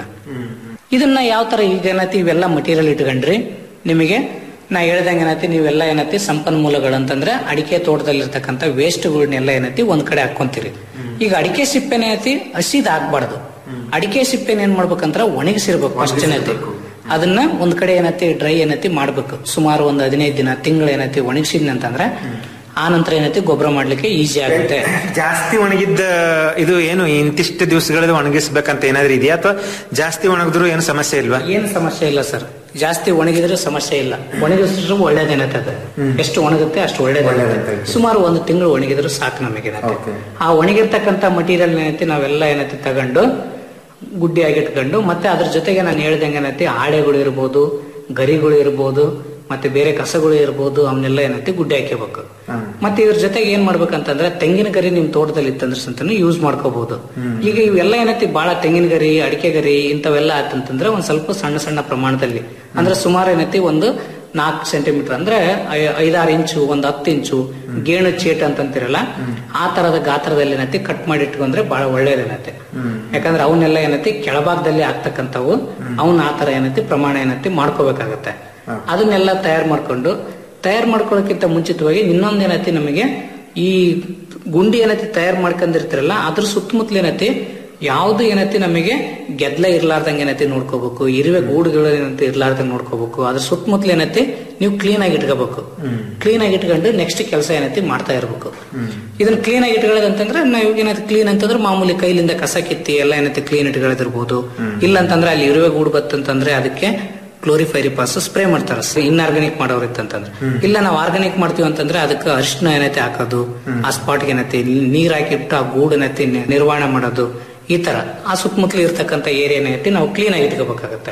ಇದನ್ನ ಯಾವ ತರ ಈಗ ಏನೈತಿ ಇವೆಲ್ಲ ಮಟೀರಿಯಲ್ ಇಟ್ಕೊಂಡ್ರಿ ನಿಮಗೆ ನಾ ಹೇಳ್ದಂಗೆ ಏನೈತಿ ನೀವೆಲ್ಲ ಏನೈತಿ ಸಂಪನ್ಮೂಲಗಳು ಅಂತಂದ್ರೆ ಅಡಿಕೆ ತೋಟದಲ್ಲಿರ್ತಕ್ಕಂಥ ವೇಸ್ಟ್ಗಳನ್ನೆಲ್ಲ ಏನೈತಿ ಒಂದ್ ಕಡೆ ಹಾಕೊಂತೀರಿ ಈಗ ಅಡಿಕೆ ಸಿಪ್ಪೆನ ಏನೈತಿ ಹಸಿದ್ ಹಾಕ್ಬಾರ್ದು ಅಡಿಕೆ ಸಿಪ್ಪೆನ ಏನ್ ಮಾಡ್ಬೇಕಂದ್ರ ಒಣಗಿಸಿರ್ಬೇಕು ಫಸ್ಟ್ ಏನೈತಿ ಅದನ್ನ ಒಂದ್ ಕಡೆ ಏನೈತಿ ಡ್ರೈ ಏನೈತಿ ಮಾಡ್ಬೇಕು ಸುಮಾರು ಒಂದ್ ಹದಿನೈದು ದಿನ ತಿಂಗಳು ಏನೈತಿ ಒಣಗಿಸಿದ್ನಿ ಅಂತಂದ್ರೆ ಆ ನಂತರ ಏನೈತಿ ಗೊಬ್ಬರ ಮಾಡ್ಲಿಕ್ಕೆ ಈಸಿ ಆಗುತ್ತೆ ಜಾಸ್ತಿ ಒಣಗಿದ್ದ ಇದು ಏನು ಇಂತಿಷ್ಟು ದಿವಸಗಳಲ್ಲಿ ಒಣಗಿಸ್ಬೇಕಂತ ಏನಾದ್ರೂ ಇದೆಯಾ ಅಥವಾ ಜಾಸ್ತಿ ಒಣಗಿದ್ರು ಏನು ಸಮಸ್ಯೆ ಇಲ್ವಾ ಏನು ಸಮಸ್ಯೆ ಇಲ್ಲ ಸರ್ ಜಾಸ್ತಿ ಒಣಗಿದ್ರೆ ಸಮಸ್ಯೆ ಇಲ್ಲ ಒಣಗಿಸಿದ್ರು ಒಳ್ಳೇದೇನತ್ತೆ ಅದು ಎಷ್ಟು ಒಣಗುತ್ತೆ ಅಷ್ಟು ಒಳ್ಳೇದಾಗುತ್ತೆ ಸುಮಾರು ಒಂದು ತಿಂಗಳು ಒಣಗಿದ್ರು ಸಾಕು ನಮಗೆ ಆ ಒಣಗಿರ್ತಕ್ಕಂಥ ಮಟೀರಿಯಲ್ ಏನೈತಿ ನಾವೆಲ್ಲ ಏನೈತಿ ತಗೊಂಡು ಗುಡ್ಡಿಯಾಗಿ ಇಟ್ಕೊಂಡು ಮತ್ತೆ ಅದ್ರ ಜೊತೆಗೆ ನಾನು ಹೇಳ್ದಂಗೆ ಏನೈತಿ ಆಳೆಗಳು ಇರ್ಬೋದು ಗರಿಗಳು ಇರ್ಬೋದು ಮತ್ತೆ ಬೇರೆ ಕಸಗಳು ಇರ್ಬೋದು ಅವನ್ನೆಲ್ಲ ಏನೈತಿ ಗುಡ್ಡೆ ಹಾಕಬೇಕು ಮತ್ತೆ ಇದ್ರ ಜೊತೆಗೆ ಏನ್ ಮಾಡ್ಬೇಕಂತಂದ್ರೆ ತೆಂಗಿನ ಗರಿ ನಿಮ್ ತೋಟದಲ್ಲಿ ಇತ್ತಂದ್ರೆ ಸಂತಾನು ಯೂಸ್ ಮಾಡ್ಕೋಬಹುದು ಈಗ ಇವೆಲ್ಲ ಏನೈತಿ ಬಹಳ ತೆಂಗಿನ ಗರಿ ಅಡಿಕೆ ಗರಿ ಇಂಥವೆಲ್ಲ ಆತಂತಂದ್ರೆ ಒಂದ್ ಸ್ವಲ್ಪ ಸಣ್ಣ ಸಣ್ಣ ಪ್ರಮಾಣದಲ್ಲಿ ಅಂದ್ರೆ ಸುಮಾರು ಏನೈತಿ ಒಂದು ನಾಲ್ಕು ಸೆಂಟಿಮೀಟರ್ ಅಂದ್ರೆ ಐ- ಐದಾರು ಇಂಚು ಒಂದ್ ಹತ್ತು ಇಂಚು ಗೇಣು ಚೇಟ್ ಅಂತಂತಿರಲ್ಲ ಆ ತರದ ಗಾತ್ರದಲ್ಲಿ ಏನೈತಿ ಕಟ್ ಮಾಡಿ ಇಟ್ಕೊಂಡ್ರೆ ಬಹಳ ಒಳ್ಳೇದೇನೈತಿ ಯಾಕಂದ್ರೆ ಅವನ್ನೆಲ್ಲ ಏನೈತಿ ಕೆಳಭಾಗದಲ್ಲಿ ಆಗ್ತಕ್ಕಂಥವು ಅವನ್ ಆ ತರ ಏನೈತಿ ಪ್ರಮಾಣ ಏನೈತಿ ಮಾಡ್ಕೋಬೇಕಾಗತ್ತೆ ಅದನ್ನೆಲ್ಲ ತಯಾರು ಮಾಡ್ಕೊಂಡು ತಯಾರು ಮಾಡ್ಕೊಳ್ಳೋಕ್ಕಿಂತ ಮುಂಚಿತವಾಗಿ ಇನ್ನೊಂದ್ ಏನೈತಿ ನಮಗೆ ಈ ಗುಂಡಿ ಏನೈತಿ ತಯಾರು ಮಾಡ್ಕೊಂಡಿರ್ತಿರಲ್ಲ ಅದ್ರ ಸುತ್ತಮುತ್ತಲ ಏನೈತಿ ಯಾವ್ದು ಏನೈತಿ ನಮಗೆ ಗೆದ್ಲ ಇರ್ಲಾರ್ದಂಗೆ ಏನೈತಿ ನೋಡ್ಕೋಬೇಕು ಇರುವೆ ಗೂಡುಗಳು ಏನೈತಿ ಇರ್ಲಾರ್ದಂಗೆ ನೋಡ್ಕೋಬೇಕು ಅದ್ರ ಸುತ್ತಮುತ್ತಲ ಏನೈತಿ ನೀವು ಕ್ಲೀನ್ ಆಗಿ ಇಟ್ಕೋಬೇಕು ಕ್ಲೀನ್ ಆಗಿ ಇಟ್ಕೊಂಡು ನೆಕ್ಸ್ಟ್ ಕೆಲಸ ಏನೈತಿ ಮಾಡ್ತಾ ಇರ್ಬೇಕು ಇದನ್ನ ಕ್ಲೀನ್ ಆಗಿ ಇಟ್ಕೊಳ್ಳೋದಂತಂದ್ರೆ ನಾವು ಏನೈತಿ ಕ್ಲೀನ್ ಅಂತಂದ್ರೆ ಮಾಮೂಲಿ ಕೈಲಿಂದ ಕಸ ಕಿತ್ತಿ ಎಲ್ಲ ಏನೈತಿ ಕ್ಲೀನ್ ಇಟ್ಕೊಳ್ಳೋದಿರ್ಬೋದು ಇಲ್ಲ ಅಂತಂದ್ರೆ ಅಲ್ಲಿ ಇರುವೆ ಗೂಡು ಬತ್ತಂತಂದ್ರೆ ಅದಕ್ಕೆ ಕ್ಲೋರಿಫೈರಿಪಾಸ್ ಸ್ಪ್ರೇ ಮಾಡ್ತಾರ ಇನ್ಆರ್ಗಾನಿಕ್ ಮಾಡೋರು ಇತ್ತಂತಂದ್ರೆ ಇಲ್ಲ ನಾವು ಆರ್ಗಾನಿಕ್ ಮಾಡ್ತೀವಿ ಅಂತಂದ್ರೆ ಅದಕ್ಕೆ ಅರಿಶಿನ ಏನೈತಿ ಹಾಕೋದು ಆ ಸ್ಪಾಟ್ಗೆ ಏನೈತಿ ನೀರ್ ಹಾಕಿಬಿಟ್ಟು ಆ ಗೂಡು ಏನೈತಿ ನಿ- ನಿರ್ವಹಣೆ ಮಾಡೋದು ಈ ತರ ಆ ಸುತ್ತಮುತ್ತಲು ಇರ್ತಕ್ಕಂಥ ಏರಿಯಾ ಏನೈತಿ ನಾವು ಕ್ಲೀನ್ ಆಗಿ ಇಟ್ಕೋಬೇಕಾಗತ್ತೆ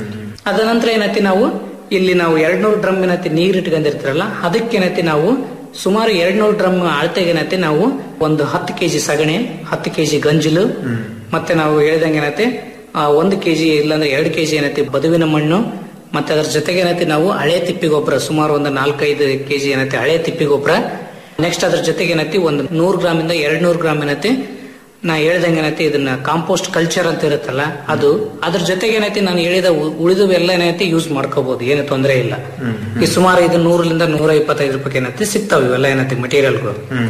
ಅದ ನಂತರ ಏನೈತಿ ನಾವು ಇಲ್ಲಿ ನಾವು ಎರಡ್ ನೂರು ಡ್ರಮ್ ಏನೈತಿ ನೀರ್ ಇಟ್ಕೊಂಡಿರ್ತೀರಲ್ಲ ಅದಕ್ಕೆ ಏನೈತಿ ನಾವು ಸುಮಾರು ಎರಡ್ ನೂರು ಡ್ರಮ್ ಅಳತೆಗೆ ಏನೈತಿ ನಾವು ಒಂದು ಹತ್ತು ಕೆಜಿ ಸಗಣಿ ಹತ್ತು ಕೆಜಿ ಗಂಜಲು ಮತ್ತೆ ನಾವು ಹೇಳ್ದಂಗೆ ಏನೈತಿ ಆ, ಒಂದು ಕೆಜಿ ಇಲ್ಲಾಂದ್ರೆ ಎರಡು ಕೆಜಿ ಏನೈತಿ ಬದುವಿನ ಮಣ್ಣು ಮತ್ತೆ ಅದ್ರ ಜೊತೆಗೆ ಏನೈತಿ ನಾವು ಹಳೆ ತಿಪ್ಪಿ ಗೊಬ್ಬರ ಸುಮಾರು ಒಂದು ನಾಲ್ಕೈದು ಕೆಜಿ ಏನೈತಿ ಹಳೆ ತಿಪ್ಪಿ ಗೊಬ್ಬರ ನೆಕ್ಸ್ಟ್ ಅದ್ರ ಜೊತೆಗೆ ಏನೈತಿ ಒಂದು ನೂರು ಗ್ರಾಮ್ ಇಂದ ಎರಡ್ ನೂರು ಗ್ರಾಮ್ ಏನೈತಿ ನಾ ಹೇಳ್ದಂಗೆ ಏನೈತಿ ಇದನ್ನ ಕಾಂಪೋಸ್ಟ್ ಕಲ್ಚರ್ ಅಂತ ಇರುತ್ತಲ್ಲ ಅದು ಅದ್ರ ಜೊತೆಗೆ ಏನೈತಿ ನಾನು ಹೇಳಿದ ಉ- ಉಳಿದು ಎಲ್ಲ ಏನೈತಿ ಯೂಸ್ ಮಾಡ್ಕೋಬಹುದು ಏನು ತೊಂದರೆ ಇಲ್ಲ ಈ ಸುಮಾರು ಇದು ನೂರರಿಂದ ನೂರ ಇಪ್ಪತ್ತೈದು ರೂಪಾಯಿ ಏನೈತಿ ಸಿಗ್ತಾವ ಇವೆಲ್ಲ ಏನೈತಿ ಮಟೀರಿಯಲ್ಗಳು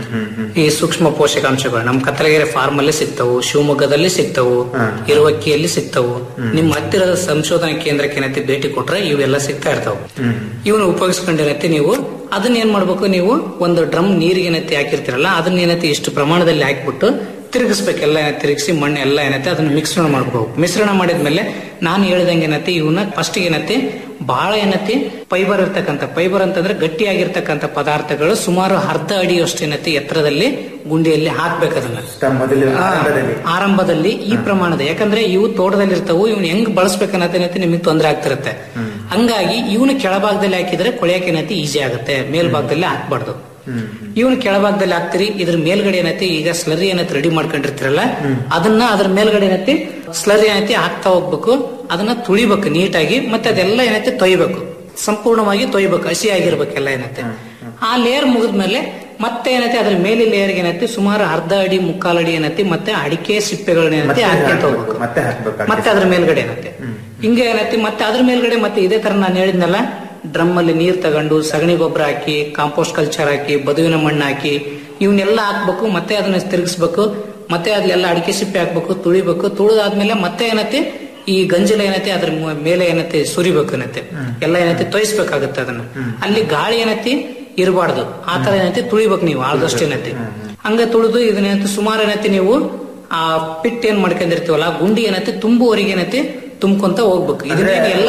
ಈ ಸೂಕ್ಷ್ಮ ಪೋಷಕಾಂಶಗಳು ನಮ್ಮ ಕತ್ತಲಗೆರೆ ಫಾರ್ಮ್ ಅಲ್ಲಿ ಸಿಗ್ತಾವು ಶಿವಮೊಗ್ಗದಲ್ಲಿ ಸಿಗ್ತಾವು ಇರುವಕ್ಕಿಯಲ್ಲಿ ಸಿಗ್ತಾವು ನಿಮ್ಮ ಹತ್ತಿರದ ಸಂಶೋಧನಾ ಕೇಂದ್ರಕ್ಕೆ ಏನೈತಿ ಭೇಟಿ ಕೊಟ್ರೆ ಇವೆಲ್ಲ ಸಿಗ್ತಾ ಇರ್ತಾವ ಇವನ್ನ ಉಪಯೋಗಿಸ್ಕೊಂಡಿರತ್ತೆ ನೀವು ಅದನ್ನ ಏನ್ ಮಾಡ್ಬೇಕು ನೀವು ಒಂದು ಡ್ರಮ್ ನೀರಿಗೆ ಏನೈತಿ ಹಾಕಿರ್ತೀರಲ್ಲ ಅದನ್ನ ಏನೈತಿ ಇಷ್ಟು ಪ್ರಮಾಣದಲ್ಲಿ ಹಾಕ್ಬಿಟ್ಟು ತಿರುಗಿಸ್ಬೇಕು ಎಲ್ಲ ತಿರುಗಿಸಿ ಮಣ್ಣು ಎಲ್ಲ ಏನೈತೆ ಅದನ್ನ ಮಿಶ್ರಣ ಮಾಡ್ಬೇಕು ಮಿಶ್ರಣ ಮಾಡಿದ್ಮೇಲೆ ನಾನು ಹೇಳ್ದಂಗೆ ಏನೈತಿ ಇವನ್ನ ಫಸ್ಟ್ ಏನೈತಿ ಬಹಳ ಏನೈತಿ ಫೈಬರ್ ಇರ್ತಕ್ಕಂಥ ಫೈಬರ್ ಅಂತಂದ್ರೆ ಗಟ್ಟಿಯಾಗಿರ್ತಕ್ಕಂಥ ಪದಾರ್ಥಗಳು ಸುಮಾರು ಅರ್ಧ ಅಡಿಯಷ್ಟು ಏನೈತಿ ಎತ್ತರದಲ್ಲಿ ಗುಂಡಿಯಲ್ಲಿ ಹಾಕ್ಬೇಕು ಅದನ್ನ ಮೊದಲು ಆ, ಆರಂಭದಲ್ಲಿ ಆರಂಭದಲ್ಲಿ ಈ ಪ್ರಮಾಣದ ಯಾಕಂದ್ರೆ ಇವು ತೋಟದಲ್ಲಿ ಇರ್ತಾವು ಇವ್ನ ಹೆಂಗ್ ಬಳಸ್ಬೇಕನ್ನತೇನೈತಿ ನಿಮಗೆ ತೊಂದರೆ ಆಗ್ತಿರುತ್ತೆ ಹಂಗಾಗಿ ಇವನು ಕೆಳಭಾಗದಲ್ಲಿ ಹಾಕಿದ್ರೆ ಕೊಳೆಯಕ್ಕೆ ಏನೈತಿ ಈಸಿ ಆಗುತ್ತೆ ಮೇಲ್ಭಾಗದಲ್ಲಿ ಹಾಕ್ಬಾರ್ದು ಇವನು ಕೆಳಭಾಗದಲ್ಲಿ ಹಾಕ್ತಿರಿ ಇದ್ರ ಮೇಲ್ಗಡೆ ಏನೈತಿ ಈಗ ಸ್ಲರಿ ಏನೈತಿ ರೆಡಿ ಮಾಡ್ಕೊಂಡಿರ್ತೀರಲ್ಲ ಅದನ್ನ ಅದ್ರ ಮೇಲ್ಗಡೆ ಏನೈತಿ ಸ್ಲರಿ ಏನೈತಿ ಹಾಕ್ತಾ ಹೋಗ್ಬೇಕು ಅದನ್ನ ತುಳಿಬೇಕು ನೀಟಾಗಿ ಮತ್ತೆ ಅದೆಲ್ಲ ಏನೈತಿ ತೊಯ್ಬೇಕು ಸಂಪೂರ್ಣವಾಗಿ ತೊಯ್ಬೇಕು ಹಸಿ ಆಗಿರ್ಬೇಕೆಲ್ಲ ಏನೈತೆ ಆ ಲೇಯರ್ ಮುಗಿದ್ಮೇಲೆ ಮತ್ತೆ ಏನೈತಿ ಅದ್ರ ಮೇಲೆ ಲೇಯರ್ ಏನೈತಿ ಸುಮಾರು ಅರ್ಧ ಅಡಿ ಮುಕ್ಕಾಲ್ ಅಡಿ ಏನೈತಿ ಮತ್ತೆ ಅಡಿಕೆ ಸಿಪ್ಪೆಗಳನ್ನ ಏನೈತಿ ಮತ್ತೆ ಹಾಕ್ಕೊಂತ ಹಾಕ್ಬೇಕು, ಹೋಗ್ಬೇಕು ಮತ್ತೆ ಹಾಕ್ಬೇಕು ಮತ್ತೆ ಅದ್ರ ಮೇಲ್ಗಡೆ ಏನೈತೆ ಹಿಂಗೆ ಏನೈತಿ ಮತ್ತೆ ಅದ್ರ ಮೇಲ್ಗಡೆ ಮತ್ತೆ ಇದೇ ತರ ನಾನು ಹೇಳಿದ್ನಲ್ಲ ಡ್ರಮ್ ಅಲ್ಲಿ ನೀರ್ ತಗೊಂಡು ಸಗಣಿ ಗೊಬ್ಬರ ಹಾಕಿ ಕಾಂಪೋಸ್ಟ್ ಕಲ್ಚರ್ ಹಾಕಿ ಬದುವಿನ ಮಣ್ಣು ಹಾಕಿ ಇವನ್ನೆಲ್ಲ ಹಾಕ್ಬೇಕು ಮತ್ತೆ ಅದನ್ನ ತಿರುಗಿಸ್ಬೇಕು ಮತ್ತೆ ಅದ್ಲೆಲ್ಲ ಅಡಿಕೆ ಸಿಪ್ಪೆ ಹಾಕ್ಬೇಕು ತುಳಿಬೇಕು ತುಳಿದಾದ್ಮೇಲೆ ಮತ್ತೆ ಏನೈತಿ ಈ ಗಂಜಲ ಏನೈತಿ ಅದ್ರ ಮು- ಮೇಲೆ ಏನೈತಿ ಸುರಿಬೇಕು ಏನೈತಿ ಎಲ್ಲ ಏನೈತಿ ತೊಯ್ಸ್ಬೇಕಾಗತ್ತೆ ಅದನ್ನ ಅಲ್ಲಿ ಗಾಳಿ ಏನೈತಿ ಇರಬಾರ್ದು ಆ ತರ ಏನೈತಿ ತುಳಿಬೇಕು ನೀವು ಆದಷ್ಟು ಏನೈತಿ ಹಂಗ ತುಳಿದು ಇದನ್ನೈತಿ ಸುಮಾರು ಏನೈತಿ ನೀವು ಆ ಪಿಟ್ ಏನ್ ಮಾಡ್ಕೊಂಡಿರ್ತೀವಲ್ಲ ಆ ಗುಂಡಿ ಏನೈತಿ ತುಂಬುವರೆಗೆ ಏನೈತಿ ತುಂಬ್ಕೊಂತ ಹೋಗ್ಬೇಕು ಇದನ್ನ ಎಲ್ಲ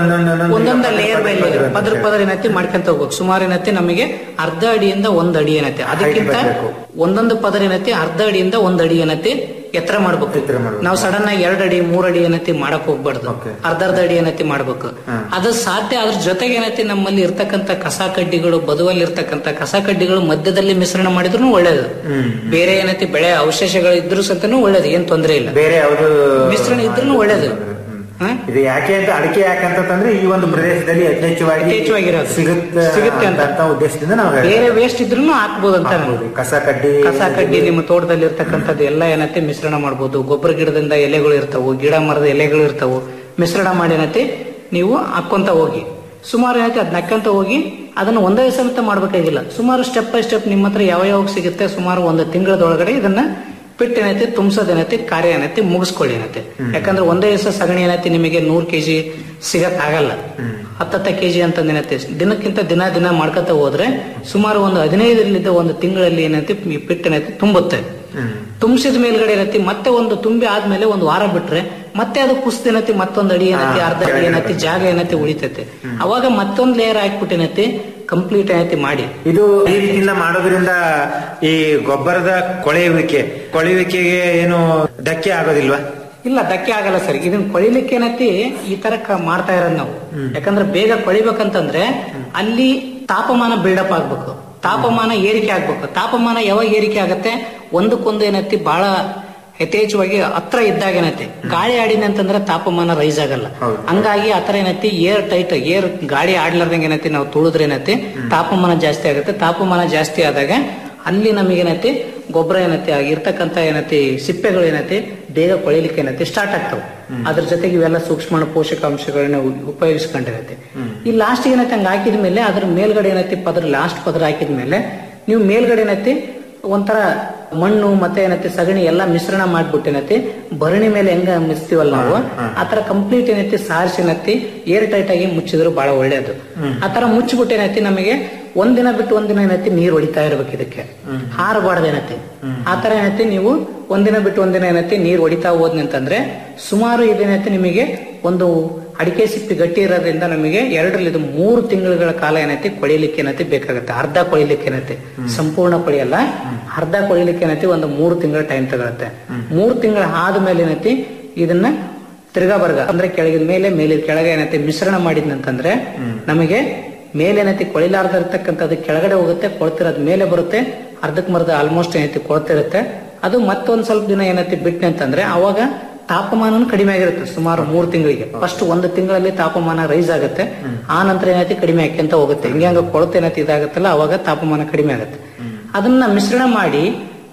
ಒಂದೊಂದ ಲೇಯರ್ ಬೈ ಲೇಯರ್ ಪದ್ರ ಪದ್ರ ಏನೈತಿ ಮಾಡ್ಕೊಂತ ಹೋಗ್ಬೇಕು ಸುಮಾರು ಏನೈತಿ ನಮಗೆ ಅರ್ಧ ಅಡಿಯಿಂದ ಒಂದ್ ಅಡಿ ಏನೈತಿ ಅದಕ್ಕಿಂತ ಒಂದೊಂದು ಪದರ ಏನೈತಿ ಅರ್ಧ ಅಡಿಯಿಂದ ಒಂದ್ ಅಡಿ ಏನೈತಿ ಎತ್ತರ ಮಾಡ್ಬೇಕು ನಾವು ಸಡನ್ ಆಗಿ ಎರಡ್ ಅಡಿ ಮೂರ್ ಅಡಿ ಏನೈತಿ ಮಾಡಕ್ ಹೋಗ್ಬಾರ್ದು ಅರ್ಧ ಅರ್ಧ ಅಡಿ ಏನೈತಿ ಮಾಡ್ಬೇಕು ಅದು ಸಾಧ್ಯ ಅದ್ರ ಜೊತೆಗೆ ಏನೈತಿ ನಮ್ಮಲ್ಲಿ ಇರ್ತಕ್ಕಂತ ಕಸ ಕಡ್ಡಿಗಳು ಬದುವಲ್ಲಿ ಇರ್ತಕ್ಕಂತ ಕಸ ಕಡ್ಡಿಗಳು ಮಧ್ಯದಲ್ಲಿ ಮಿಶ್ರಣ ಮಾಡಿದ್ರು ಒಳ್ಳೇದು ಬೇರೆ ಏನೈತಿ ಬೆಳೆ ಅವಶೇಷಗಳು ಇದ್ರು ಸತನು ಒಳ್ಳೇದು ಏನ್ ತೊಂದರೆ ಇಲ್ಲ ಬೇರೆ ಯಾವುದು ಮಿಶ್ರಣ ಇದ್ರೂ ಒಳ್ಳೇದು ಹ? ಇದು ಯಾಕೆ ಅಂತ ಅಡಿಕೆ ಯಾಕೆ ಅಂತಂದ್ರೆ ಈ ಒಂದು ಪ್ರದೇಶದಲ್ಲಿ ಯಥೇಚ್ಛವಾಗಿ ಯಥೇಚ್ಛವಾಗಿರೋದು. ಸಿಗುತ್ತೆ ಸಿಗುತ್ತೆ ಅಂತ. ಅಂತ ಉದ್ದೇಶದಿಂದ ನಾವು ಹೇಳ್ತೀವಿ. ಬೇರೆ ವೇಸ್ಟ್ ಇದ್ರೂ ಹಾಕ್ಬೋದು ಅಂತ ಹಾಕ್ಬೋದು. ಕಸ ಕಡ್ಡಿ ಕಸ ಕಡ್ಡಿ ನಿಮ್ಮ ತೋಟದಲ್ಲಿ ಇರ್ತಕ್ಕಂಥದ್ದು ಎಲ್ಲ ಏನೈತಿ ಮಿಶ್ರಣ ಮಾಡ್ಬೋದು ಗೊಬ್ಬರ ಗಿಡದಿಂದ ಎಲೆಗಳು ಇರ್ತಾವು ಗಿಡ ಮರದ ಎಲೆಗಳು ಇರ್ತಾವು ಮಿಶ್ರಣ ಮಾಡಿ ಏನೈತಿ ನೀವು ಹಾಕೊಂತ ಹೋಗಿ ಸುಮಾರು ಏನೈತಿ ಅದ್ ನಕ್ಕಂತ ಹೋಗಿ ಅದನ್ನ ಒಂದೇ ಸಮೇತ ಮಾಡ್ಬೇಕಾಗಿಲ್ಲ ಸುಮಾರು ಸ್ಟೆಪ್ ಬೈ ಸ್ಟೆಪ್ ನಿಮ್ಮ ಹತ್ರ ಯಾವ ಯಾವಾಗ ಸಿಗುತ್ತೆ ಸುಮಾರು ಒಂದು ತಿಂಗಳದೊಳಗಡೆ ಇದನ್ನ ಪಿಟ್ ಏನೈತಿ ತುಂಬಿಸೋದ್ ಏನೈತಿ ಕಾರ್ಯ ಏನೈತಿ ಮುಗಿಸ್ಕೊಳ್ಳಿ ಏನೈತಿ ಯಾಕಂದ್ರೆ ಒಂದೇ ದಿವಸ ಸಗಣಿ ಏನೈತಿ ನಿಮಗೆ ನೂರ್ ಕೆಜಿ ಸಿಗಕ್ ಆಗಲ್ಲ ಹತ್ತತ್ತ ಕೆಜಿ ಅಂತ ಏನೈತಿ ದಿನಕ್ಕಿಂತ ದಿನ ದಿನ ಮಾಡ್ಕೊತ ಹೋದ್ರೆ ಸುಮಾರು ಒಂದು ಹದಿನೈದರಿಂದ ಒಂದು ತಿಂಗಳಲ್ಲಿ ಏನೈತಿ ಈ ಪಿಟ್ ಏನೈತಿ ತುಂಬುತ್ತೆ ತುಂಬಿಸಿದ ಮೇಲ್ಗಡೆ ಏನೈತಿ ಮತ್ತೆ ಒಂದು ತುಂಬಿ ಆದ್ಮೇಲೆ ಒಂದು ವಾರ ಬಿಟ್ರೆ ಮತ್ತೆ ಅದು ಕುಸ್ತ ಏನೈತಿ ಮತ್ತೊಂದು ಅಡಿ ಏನೈತಿ ಅರ್ಧ ಅಡಿ ಏನೈತಿ ಜಾಗ ಏನೈತಿ ಉಳಿತೈತೆ ಅವಾಗ ಮತ್ತೊಂದ್ ಲೇಯರ್ ಹಾಕ್ಬಿಟ್ಟು ಏನೈತಿ ಕಂಪ್ಲೀಟ್ ಏನೈತಿ ಮಾಡಿ ಇದು ಈ ರೀತಿಯಿಂದ ಮಾಡೋದ್ರಿಂದ ಈ ಗೊಬ್ಬರದ ಕೊಳೆಯುವಿಕೆ ಕೊಳೆಯುವಿಕೆಗೆ ಏನು ಧಕ್ಕೆ ಆಗೋದಿಲ್ವಾ ಇಲ್ಲ ಧಕ್ಕೆ ಆಗಲ್ಲ ಸರ್ ಇದನ್ನ ಕೊಳಿಲಿಕ್ಕೆ ಏನೈತಿ ಈ ತರ ಕ- ಮಾಡ್ತಾ ಇರೋದು ನಾವು ಯಾಕಂದ್ರೆ ಬೇಗ ಕೊಳಿಬೇಕಂತಂದ್ರೆ ಅಲ್ಲಿ ತಾಪಮಾನ ಬಿಲ್ಡಪ್ ಆಗ್ಬೇಕು ತಾಪಮಾನ ಏರಿಕೆ ಆಗ್ಬೇಕು ತಾಪಮಾನ ಯಾವಾಗ ಏರಿಕೆ ಆಗತ್ತೆ ಒಂದಕ್ಕೊಂದು ಏನೈತಿ ಬಹಳ ಯಥೇಚ್ಛವಾಗಿ ಹತ್ರ ಇದ್ದಾಗ ಏನೈತಿ ಗಾಳಿ ಆಡಿನ ಅಂತಂದ್ರೆ ತಾಪಮಾನ ರೈಸ್ ಆಗಲ್ಲ ಹಂಗಾಗಿ ಆತರ ಏನೈತಿ ಏರ್ ಟೈಟ್ ಏರ್ ಗಾಳಿ ಆಡ್ಲಾರ್ದಂಗೆ ಏನೈತಿ ನಾವು ತುಳಿದ್ರೆ ಏನೈತಿ ತಾಪಮಾನ ಜಾಸ್ತಿ ಆಗುತ್ತೆ ತಾಪಮಾನ ಜಾಸ್ತಿ ಆದಾಗ ಅಲ್ಲಿ ನಮಗೇನೈತಿ ಗೊಬ್ಬರ ಏನೈತಿ ಆಗಿರ್ತಕ್ಕಂಥ ಏನೈತಿ ಸಿಪ್ಪೆಗಳು ಏನೈತಿ ಬೇಗ ಕೊಳಿಲಿಕ್ಕೆ ಏನೈತಿ ಸ್ಟಾರ್ಟ್ ಆಗ್ತಾವ ಅದ್ರ ಜೊತೆಗೆ ಇವೆಲ್ಲ ಸೂಕ್ಷ್ಮ ಪೋಷಕಾಂಶಗಳನ್ನ ಉ- ಉಪಯೋಗಿಸ್ಕೊಂಡಿರತ್ತೆ ಈ ಲಾಸ್ಟ್ ಏನೈತಿ ಹಂಗ ಹಾಕಿದ ಮೇಲೆ ಅದ್ರ ಮೇಲ್ಗಡೆ ಏನೈತಿ ಪದ್ರ ಲಾಸ್ಟ್ ಪದ್ರ ಹಾಕಿದ ಮೇಲೆ ನೀವು ಮೇಲ್ಗಡೆ ಏನೈತಿ ಒಂಥರ ಮಣ್ಣು ಮತ್ತೆ ಏನೈತಿ ಸಗಣಿ ಎಲ್ಲಾ ಮಿಶ್ರಣ ಮಾಡ್ಬಿಟ್ಟು ಏನೈತಿ ಭರಣಿ ಮೇಲೆ ಹೆಂಗ ಮಿಸ್ತೀವಲ್ಲ ನಾವು ಆತರ ಕಂಪ್ಲೀಟ್ ಏನೈತಿ ಸಾರಿಸಿ ಏನೈತಿ ಏರ್ ಟೈಟ್ ಆಗಿ ಮುಚ್ಚಿದ್ರು ಬಹಳ ಒಳ್ಳೇದು ಆತರ ಮುಚ್ಚಿಬಿಟ್ಟು ಏನೈತಿ ನಮಗೆ ಒಂದಿನ ಬಿಟ್ಟು ಒಂದಿನ ಏನೈತಿ ನೀರ್ ಹೊಡಿತಾ ಇರ್ಬೇಕು ಇದಕ್ಕೆ ಹಾರಬಾರ್ದು ಏನೈತಿ ಆತರ ಏನೈತಿ ನೀವು ಒಂದಿನ ಬಿಟ್ಟು ಒಂದಿನ ಏನೈತಿ ನೀರ್ ಹೊಡಿತಾ ಹೋದ್ನಿ ಅಂತಂದ್ರೆ ಸುಮಾರು ಇದೇನೈತಿ ನಿಮಗೆ ಒಂದು ಅಡಿಕೆ ಸಿಪ್ಪಿ ಗಟ್ಟಿ ಇರೋದ್ರಿಂದ ನಮಗೆ ಎರಡರಲ್ಲಿ ಮೂರು ತಿಂಗಳುಗಳ ಕಾಲ ಏನೈತಿ ಕೊಳಿಲಿಕ್ಕೆ ಏನೈತಿ ಬೇಕಾಗುತ್ತೆ ಅರ್ಧ ಕೊಳಿಲಿಕ್ಕೆ ಏನೈತಿ ಸಂಪೂರ್ಣ ಕೊಳಿಯಲ್ಲ ಅರ್ಧ ಕೊಳಿಲಿಕ್ಕೆ ಏನೈತಿ ಒಂದು ಮೂರು ತಿಂಗಳ ಟೈಮ್ ತಗೊಳುತ್ತೆ ಮೂರು ತಿಂಗಳ ಆದ್ಮೇಲೆ ಏನೈತಿ ಇದನ್ನ ತಿರ್ಗಾ ಬರ್ಗ ಅಂದ್ರೆ ಕೆಳಗಿದ ಮೇಲೆ ಮೇಲಿದ ಕೆಳಗೆ ಏನೈತಿ ಮಿಶ್ರಣ ಮಾಡಿದ್ನಂತಂದ್ರೆ ನಮಗೆ ಮೇಲೆ ಏನೈತಿ ಕೊಳಿಲಾರ್ದಿರ್ತಕ್ಕಂಥದ್ದು ಕೆಳಗಡೆ ಹೋಗುತ್ತೆ ಕೊಳ್ತಿರೋದ್ ಮೇಲೆ ಬರುತ್ತೆ ಅರ್ಧಕ್ ಮರ್ಧ ಆಲ್ಮೋಸ್ಟ್ ಏನೈತಿ ಕೊಳ್ತಿರುತ್ತೆ ಅದು ಮತ್ತೊಂದ್ ಸ್ವಲ್ಪ ದಿನ ಏನೈತಿ ಬಿಟ್ಟೆ ಅಂತಂದ್ರೆ ಅವಾಗ ತಾಪಮಾನ ಕಡಿಮೆ ಆಗಿರುತ್ತೆ ಸುಮಾರು ಮೂರು ತಿಂಗಳಿಗೆ ಫಸ್ಟ್ ಒಂದು ತಿಂಗಳಲ್ಲಿ ತಾಪಮಾನ ರೈಸ್ ಆಗುತ್ತೆ ಆ ನಂತರ ಏನೈತಿ ಕಡಿಮೆ ಆಕ್ಯಂತ ಹೋಗುತ್ತೆ ಹಿಂಗೆ ಹಂಗ ಕೊಳತೆ ಏನೈತಿ ಇದಾಗುತ್ತಲ್ಲ ಅವಾಗ ತಾಪಮಾನ ಕಡಿಮೆ ಆಗುತ್ತೆ ಅದನ್ನ ಮಿಶ್ರಣ ಮಾಡಿ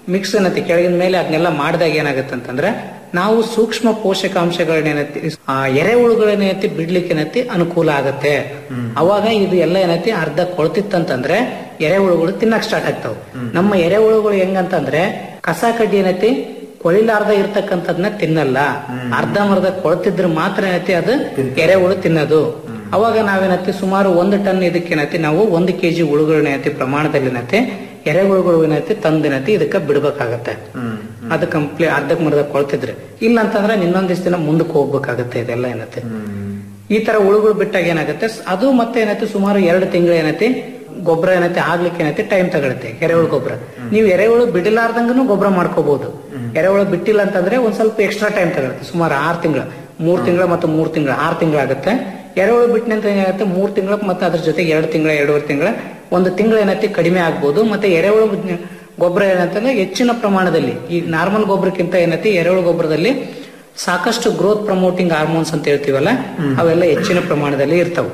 ಮಿಕ್ಸ್ ಏನತಿ ಕೆಳಗಿನ ಮೇಲೆ ಅದನ್ನೆಲ್ಲ ಮಾಡಿದಾಗ ಏನಾಗುತ್ತೆ ಅಂತಂದ್ರೆ ನಾವು ಸೂಕ್ಷ್ಮ ಪೋಷಕಾಂಶಗಳನ್ನೇನತಿ ಆ ಎರೆಹುಳುಗಳನ್ನೇನತಿ ಬಿಡ್ಲಿಕ್ಕೆ ಏನತಿ ಅನುಕೂಲ ಆಗತ್ತೆ ಅವಾಗ ಇದು ಎಲ್ಲ ಏನತಿ ಅರ್ಧ ಕೊಳ್ತಿತ್ತಂತಂದ್ರೆ ಎರೆಹುಳುಗಳು ತಿನ್ನಕ್ ಸ್ಟಾರ್ಟ್ ಆಗ್ತಾವ ನಮ್ಮ ಎರೆಹುಳುಗಳು ಹೆಂಗಂತಂದ್ರೆ ಕಸ ಕಡ್ಡಿ ಏನತಿ ಕೊಳಿಲಾರ್ದ ಇರ್ತಕ್ಕಂಥದ್ನ ತಿನ್ನಲ್ಲ ಅರ್ಧಂಬರ್ಧ ಕೊಳ್ತಿದ್ರೆ ಮಾತ್ರ ಏನತಿ ಅದು ಎರೆಹುಳು ತಿನ್ನೋದು ಅವಾಗ ನಾವೇನತಿ ಸುಮಾರು ಒಂದು ಟನ್ ಇದಕ್ಕೇನತಿ ನಾವು ಒಂದು ಕೆಜಿ ಹುಳುಗಳನ್ನೈತಿ ಪ್ರಮಾಣದಲ್ಲಿ ಏನತಿ ಎರೆಹುಳುಗಳು ಏನೈತಿ ತಂದಿನತಿ ಇದಕ್ಕ ಬಿಡ್ಬೇಕಾಗತ್ತೆ ಅದು ಕಂಪ್ಲೀಟ್ ಅರ್ಧಕ್ ಮರ್ಧ ಕೊಳ್ತಿದ್ರೆ ಇಲ್ಲ ಅಂತಂದ್ರೆ ಇನ್ನೊಂದ್ ದಿವಸ ದಿನ ಮುಂದಕ್ಕೆ ಹೋಗ್ಬೇಕಾಗತ್ತೆ ಇದೆಲ್ಲ ಏನೈತಿ ಈ ತರ ಹುಳುಗಳು ಬಿಟ್ಟಾಗ ಏನಾಗುತ್ತೆ ಅದು ಮತ್ತೆ ಏನೈತಿ ಸುಮಾರು ಎರಡು ತಿಂಗಳು ಏನೈತಿ ಗೊಬ್ಬರ ಏನೈತಿ ಆಗ್ಲಿಕ್ಕೆ ಏನೈತಿ ಟೈಮ್ ತಗೊಳುತ್ತೆ ಎರೆಹುಳು ಗೊಬ್ಬರ ನೀವು ಎರೆಹುಳು ಬಿಡಲಾರ್ದಂಗನು ಗೊಬ್ಬರ ಮಾಡ್ಕೋಬಹುದು ಎರೆಹುಳು ಬಿಟ್ಟಿಲ್ಲ ಅಂತಂದ್ರೆ ಒಂದ್ ಸ್ವಲ್ಪ ಎಕ್ಸ್ಟ್ರಾ ಟೈಮ್ ತಗೊಳುತ್ತೆ ಸುಮಾರು ಆರು ತಿಂಗಳು ಮೂರ್ ತಿಂಗಳ ಮತ್ತು ಮೂರ್ ತಿಂಗಳು ಆರು ತಿಂಗಳಾಗುತ್ತೆ ಎರೆಹುಳು ಬಿಟ್ಟ ನಂತರ ಏನಾಗುತ್ತೆ ಮೂರ್ ತಿಂಗಳ ಮತ್ತೆ ಅದ್ರ ಜೊತೆ ಎರಡು ತಿಂಗಳ ಎರಡೂವರೆ ತಿಂಗಳ ಒಂದು ತಿಂಗಳು ಏನೈತಿ ಕಡಿಮೆ ಆಗ್ಬೋದು ಮತ್ತೆ ಎರೆಹುಳು ಗೊಬ್ಬರ ಏನಂತಂದ್ರೆ ಹೆಚ್ಚಿನ ಪ್ರಮಾಣದಲ್ಲಿ ಈ ನಾರ್ಮಲ್ ಗೊಬ್ಬರಕ್ಕಿಂತ ಏನೈತಿ ಎರೆಹುಳು ಗೊಬ್ಬರದಲ್ಲಿ ಸಾಕಷ್ಟು ಗ್ರೋತ್ ಪ್ರಮೋಟಿಂಗ್ ಹಾರ್ಮೋನ್ಸ್ ಅಂತ ಹೇಳ್ತೀವಲ್ಲ ಅವೆಲ್ಲ ಹೆಚ್ಚಿನ ಪ್ರಮಾಣದಲ್ಲಿ ಇರ್ತಾವ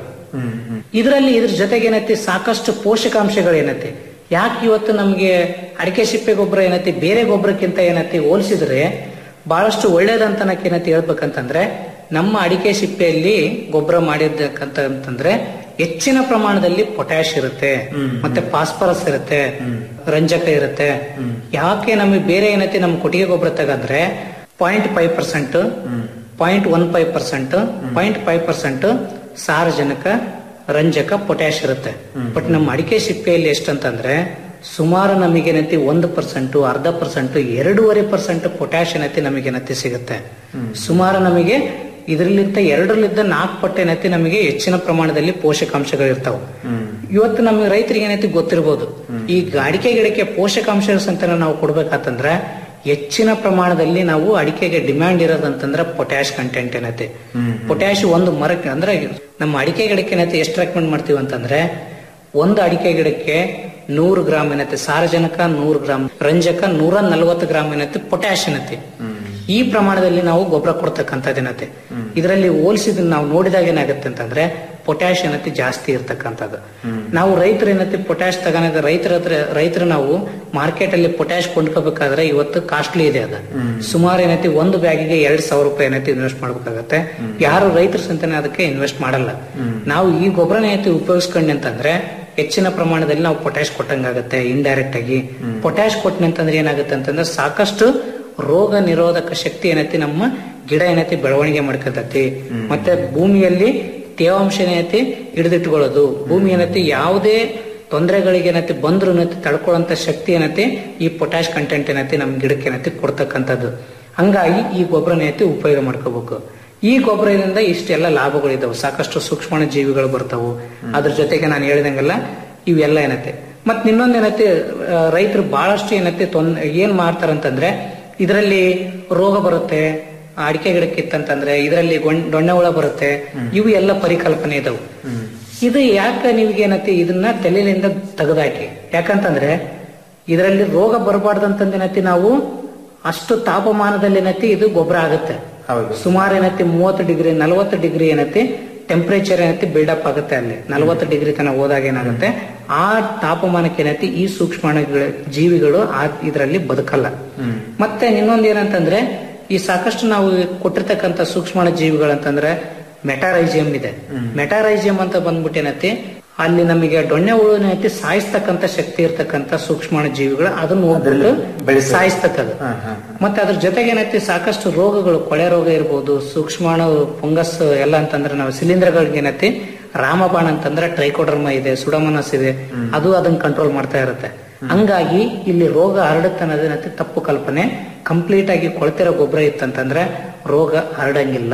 ಇದರಲ್ಲಿ ಇದ್ರ ಜೊತೆಗೆ ಏನೈತಿ ಸಾಕಷ್ಟು ಪೋಷಕಾಂಶಗಳು ಏನೈತಿ ಯಾಕೆ ಇವತ್ತು ನಮ್ಗೆ ಅಡಿಕೆ ಸಿಪ್ಪೆ ಗೊಬ್ಬರ ಏನೈತಿ ಬೇರೆ ಗೊಬ್ಬರಕ್ಕಿಂತ ಏನೈತಿ ಹೋಲಿಸಿದ್ರೆ ಬಹಳಷ್ಟು ಒಳ್ಳೇದಂತ ಏನೈತಿ ಹೇಳ್ಬೇಕಂತಂದ್ರೆ ನಮ್ಮ ಅಡಿಕೆ ಸಿಪ್ಪೆಯಲ್ಲಿ ಗೊಬ್ಬರ ಮಾಡಿದ್ದಕ್ಕಂತ ಅಂತಂದ್ರೆ ಹೆಚ್ಚಿನ ಪ್ರಮಾಣದಲ್ಲಿ ಪೊಟ್ಯಾಶ್ ಇರುತ್ತೆ ಮತ್ತೆ ಫಾಸ್ಫರಸ್ ಇರುತ್ತೆ ರಂಜಕ ಇರುತ್ತೆ ಯಾಕೆ ನಮಗೆ ಬೇರೆ ಏನೈತಿ ನಮ್ಮ ಕೊಟ್ಟಿಗೆ ಗೊಬ್ಬರ ತಗಂದ್ರೆ point five percent point one five percent point five percent ಸಾರಜನಕ ರಂಜಕ ಪೊಟ್ಯಾಶ್ ಇರುತ್ತೆ ಬಟ್ ನಮ್ಮ ಅಡಿಕೆ ಸಿಪ್ಪೆಯಲ್ಲಿ ಎಷ್ಟಂತಂದ್ರೆ ಸುಮಾರು ನಮಗೇನೈತಿ ಒಂದು ಪರ್ಸೆಂಟ್ ಅರ್ಧ ಪರ್ಸೆಂಟ್ ಎರಡೂವರೆ ಪರ್ಸೆಂಟ್ ಪೊಟ್ಯಾಶ್ ಏನೈತಿ ನಮಗೇನೈತಿ ಸಿಗುತ್ತೆ ಸುಮಾರು ನಮಗೆ ಇದರಲ್ಲಿಂದ ಎರಡರಲ್ಲಿದ್ದ ನಾಲ್ಕು ಪಟ್ಟು ಏನೈತಿ ನಮಗೆ ಹೆಚ್ಚಿನ ಪ್ರಮಾಣದಲ್ಲಿ ಪೋಷಕಾಂಶಗಳು ಇರ್ತಾವ ಇವತ್ತು ನಮಗೆ ರೈತರಿಗೆ ಏನೈತಿ ಗೊತ್ತಿರ್ಬೋದು ಈ ಅಡಿಕೆ ಗಿಡಕ್ಕೆ ಪೋಷಕಾಂಶ ಅಂತ ನಾವು ಕೊಡ್ಬೇಕಾತಂದ್ರೆ ಹೆಚ್ಚಿನ ಪ್ರಮಾಣದಲ್ಲಿ ನಾವು ಅಡಿಕೆಗೆ ಡಿಮ್ಯಾಂಡ್ ಇರೋದಂತಂದ್ರೆ ಪೊಟ್ಯಾಶ್ ಕಂಟೆಂಟ್ ಏನೈತಿ ಪೊಟ್ಯಾಶ್ ಒಂದು ಮರಕ್ಕೆ ಅಂದ್ರೆ ನಮ್ಮ ಅಡಿಕೆ ಗಿಡಕ್ಕೆ ಏನೈತಿ ಎಷ್ಟು ರೆಕಮೆಂಡ್ ಮಾಡ್ತೀವಿ ಅಂತಂದ್ರೆ ಒಂದು ಅಡಿಕೆ ಗಿಡಕ್ಕೆ ನೂರು ಗ್ರಾಮ್ ಏನೈತಿ ಸಾರಜನಕ ನೂರು ಗ್ರಾಮ್ ರಂಜಕ ನೂರ ನಲವತ್ತು ಗ್ರಾಮ್ ಏನೈತಿ ಪೊಟ್ಯಾಶ್ ಏನೈತಿ ಈ ಪ್ರಮಾಣದಲ್ಲಿ ನಾವು ಗೊಬ್ಬರ ಕೊಡ್ತಕ್ಕಂಥದ್ದು ಏನೈತಿ ಇದರಲ್ಲಿ ಹೋಲಿಸಿದ ನಾವು ನೋಡಿದಾಗ ಏನಾಗುತ್ತೆ ಅಂತಂದ್ರೆ ಪೊಟ್ಯಾಶ್ ಏನೈತಿ ಜಾಸ್ತಿ ಇರ್ತಕ್ಕಂಥದ್ದು ನಾವು ರೈತರು ಏನೈತಿ ಪೊಟ್ಯಾಶ್ ತಗೊಂಡ ರೈತರ ಹತ್ರ ರೈತರು ನಾವು ಮಾರ್ಕೆಟ್ ಅಲ್ಲಿ ಪೊಟ್ಯಾಶ್ ಕೊಂಡ್ಕೋಬೇಕಾದ್ರೆ ಇವತ್ತು ಕಾಸ್ಟ್ಲಿ ಇದೆ ಅದು ಸುಮಾರು ಏನೈತಿ ಒಂದು ಬ್ಯಾಗಿಗೆ ಎರಡ್ ಸಾವಿರ ರೂಪಾಯಿ ಏನೈತಿ ಇನ್ವೆಸ್ಟ್ ಮಾಡ್ಬೇಕಾಗತ್ತೆ ಯಾರು ರೈತರ ಸಂತಾನೆ ಅದಕ್ಕೆ ಇನ್ವೆಸ್ಟ್ ಮಾಡಲ್ಲ ನಾವು ಈ ಗೊಬ್ಬರನ ಏನೈತಿ ಉಪಯೋಗಿಸ್ಕೊಂಡೆ ಅಂತಂದ್ರೆ ಹೆಚ್ಚಿನ ಪ್ರಮಾಣದಲ್ಲಿ ನಾವು ಪೊಟ್ಯಾಶ್ ಕೊಟ್ಟಂಗಾಗತ್ತೆ ಇಂಡೈರೆಕ್ಟ್ ಆಗಿ ಪೊಟ್ಯಾಶ್ ಕೊಟ್ಟನೆ ಅಂತಂದ್ರೆ ಏನಾಗುತ್ತೆ ಅಂತಂದ್ರೆ ಸಾಕಷ್ಟು ರೋಗ ನಿರೋಧಕ ಶಕ್ತಿ ಏನೈತಿ ನಮ್ಮ ಗಿಡ ಏನೈತಿ ಬೆಳವಣಿಗೆ ಮಾಡ್ಕೊತತಿ ಮತ್ತೆ ಭೂಮಿಯಲ್ಲಿ ತೇವಾಂಶ ಏನೈತಿ ಹಿಡಿದಿಟ್ಕೊಳ್ಳೋದು ಭೂಮಿ ಏನೈತಿ ಯಾವುದೇ ತೊಂದರೆಗಳಿಗೆ ಏನೈತಿ ಬಂದ್ರು ಏನೈತಿ ತಡ್ಕೊಳ್ಳೋಂತ ಶಕ್ತಿ ಏನೈತಿ ಈ ಪೊಟ್ಯಾಶ್ ಕಂಟೆಂಟ್ ಏನೈತಿ ನಮ್ ಗಿಡಕ್ಕೆ ಏನೈತಿ ಕೊಡ್ತಕ್ಕಂಥದ್ದು ಹಂಗಾಗಿ ಈ ಗೊಬ್ಬರ ಏನೈತಿ ಉಪಯೋಗ ಮಾಡ್ಕೋಬೇಕು ಈ ಗೊಬ್ಬರದಿಂದ ಇಷ್ಟೆಲ್ಲ ಲಾಭಗಳಿದಾವೆ ಸಾಕಷ್ಟು ಸೂಕ್ಷ್ಮ ಜೀವಿಗಳು ಬರ್ತಾವು ಅದ್ರ ಜೊತೆಗೆ ನಾನು ಹೇಳಿದಂಗೆಲ್ಲ ಇವೆಲ್ಲ ಏನೈತೆ ಮತ್ ಇನ್ನೊಂದ್ ಏನೈತಿ ರೈತರು ಬಹಳಷ್ಟು ಏನೈತಿ ತೊಂದ್ ಏನ್ ಮಾಡ್ತಾರಂತಂದ್ರೆ ಇದರಲ್ಲಿ ರೋಗ ಬರುತ್ತೆ ಅಡಿಕೆ ಗಿಡಕ್ಕೆ ಇತ್ತಂತಂದ್ರೆ ಇದರಲ್ಲಿ ದೊಣ್ಣೆ ಹುಳ ಬರುತ್ತೆ ಇವು ಎಲ್ಲ ಪರಿಕಲ್ಪನೆ ಇದಾವು ಇದು ಯಾಕೆ ನಿಮ್ಗೆ ಏನೈತಿ ಇದನ್ನ ತಲೆಯಿಂದ ತೆಗೆದಾಕಿ ಯಾಕಂತಂದ್ರೆ ಇದರಲ್ಲಿ ರೋಗ ಬರಬಾರ್ದಂತಂದ್ ಏನೈತಿ ನಾವು ಅಷ್ಟು ತಾಪಮಾನದಲ್ಲಿ ಏನೈತಿ ಇದು ಗೊಬ್ಬರ ಆಗುತ್ತೆ ಸುಮಾರು ಏನೈತಿ ಮೂವತ್ತು ಡಿಗ್ರಿ ನಲವತ್ತು ಡಿಗ್ರಿ ಏನೈತಿ ಟೆಂಪರೇಚರ್ ಏನೈತಿ ಬಿಲ್ಡಪ್ ಆಗುತ್ತೆ ಅಲ್ಲಿ ನಲವತ್ತು ಡಿಗ್ರಿ ತನಕ ಹೋದಾಗ ಏನಾಗುತ್ತೆ ಆ ತಾಪಮಾನಕ್ಕೆ ಏನೈತಿ ಈ ಸೂಕ್ಷ್ಮ ಜೀವಿಗಳು ಆ ಇದರಲ್ಲಿ ಬದುಕಲ್ಲ ಮತ್ತೆ ಇನ್ನೊಂದ್ ಏನಂತಂದ್ರೆ ಈ ಸಾಕಷ್ಟು ನಾವು ಕೊಟ್ಟಿರ್ತಕ್ಕಂಥ ಸೂಕ್ಷ್ಮ ಜೀವಿಗಳಂತಂದ್ರೆ ಮೆಟಾರೈಜಿಯಂ ಇದೆ ಮೆಟಾರೈಜಿಯಂ ಅಂತ ಬಂದ್ಬಿಟ್ಟು ಏನೈತಿ ಅಲ್ಲಿ ನಮಗೆ ಡೊಣ್ಣೆ ಹುಳು ಏನೈತಿ ಸಾಯಿಸ್ತಕ್ಕಂಥ ಶಕ್ತಿ ಇರ್ತಕ್ಕಂಥ ಸೂಕ್ಷ್ಮ ಜೀವಿಗಳು ಅದನ್ನ ಹೋಗ್ಬಿಟ್ಟು ಸಾಯಿಸ್ತಕ್ಕದು ಮತ್ತೆ ಅದ್ರ ಜೊತೆಗೆ ಏನೈತಿ ಸಾಕಷ್ಟು ರೋಗಗಳು ಕೊಳೆ ರೋಗ ಇರ್ಬೋದು ಸೂಕ್ಷ್ಮಾಣು ಫಂಗಸ್ ಎಲ್ಲ ಅಂತಂದ್ರೆ ನಾವು ಶಿಲೀಂಧ್ರಗಳಿಗೆ ಏನೈತಿ ರಾಮಬಾಣ ಅಂತಂದ್ರೆ ಟ್ರೈಕೋಡರ್ಮ ಇದೆ ಸುಡಮನಸ್ ಇದೆ ಅದು ಅದನ್ನ ಕಂಟ್ರೋಲ್ ಮಾಡ್ತಾ ಇರುತ್ತೆ ಹಂಗಾಗಿ ಇಲ್ಲಿ ರೋಗ ಹರಡುತ್ತೆ ಅನ್ನೋದೇನೈತಿ ತಪ್ಪು ಕಲ್ಪನೆ ಕಂಪ್ಲೀಟ್ ಆಗಿ ಕೊಳ್ತಿರೋ ಗೊಬ್ಬರ ಇತ್ತಂತಂದ್ರೆ ರೋಗ ಹರಡಂಗಿಲ್ಲ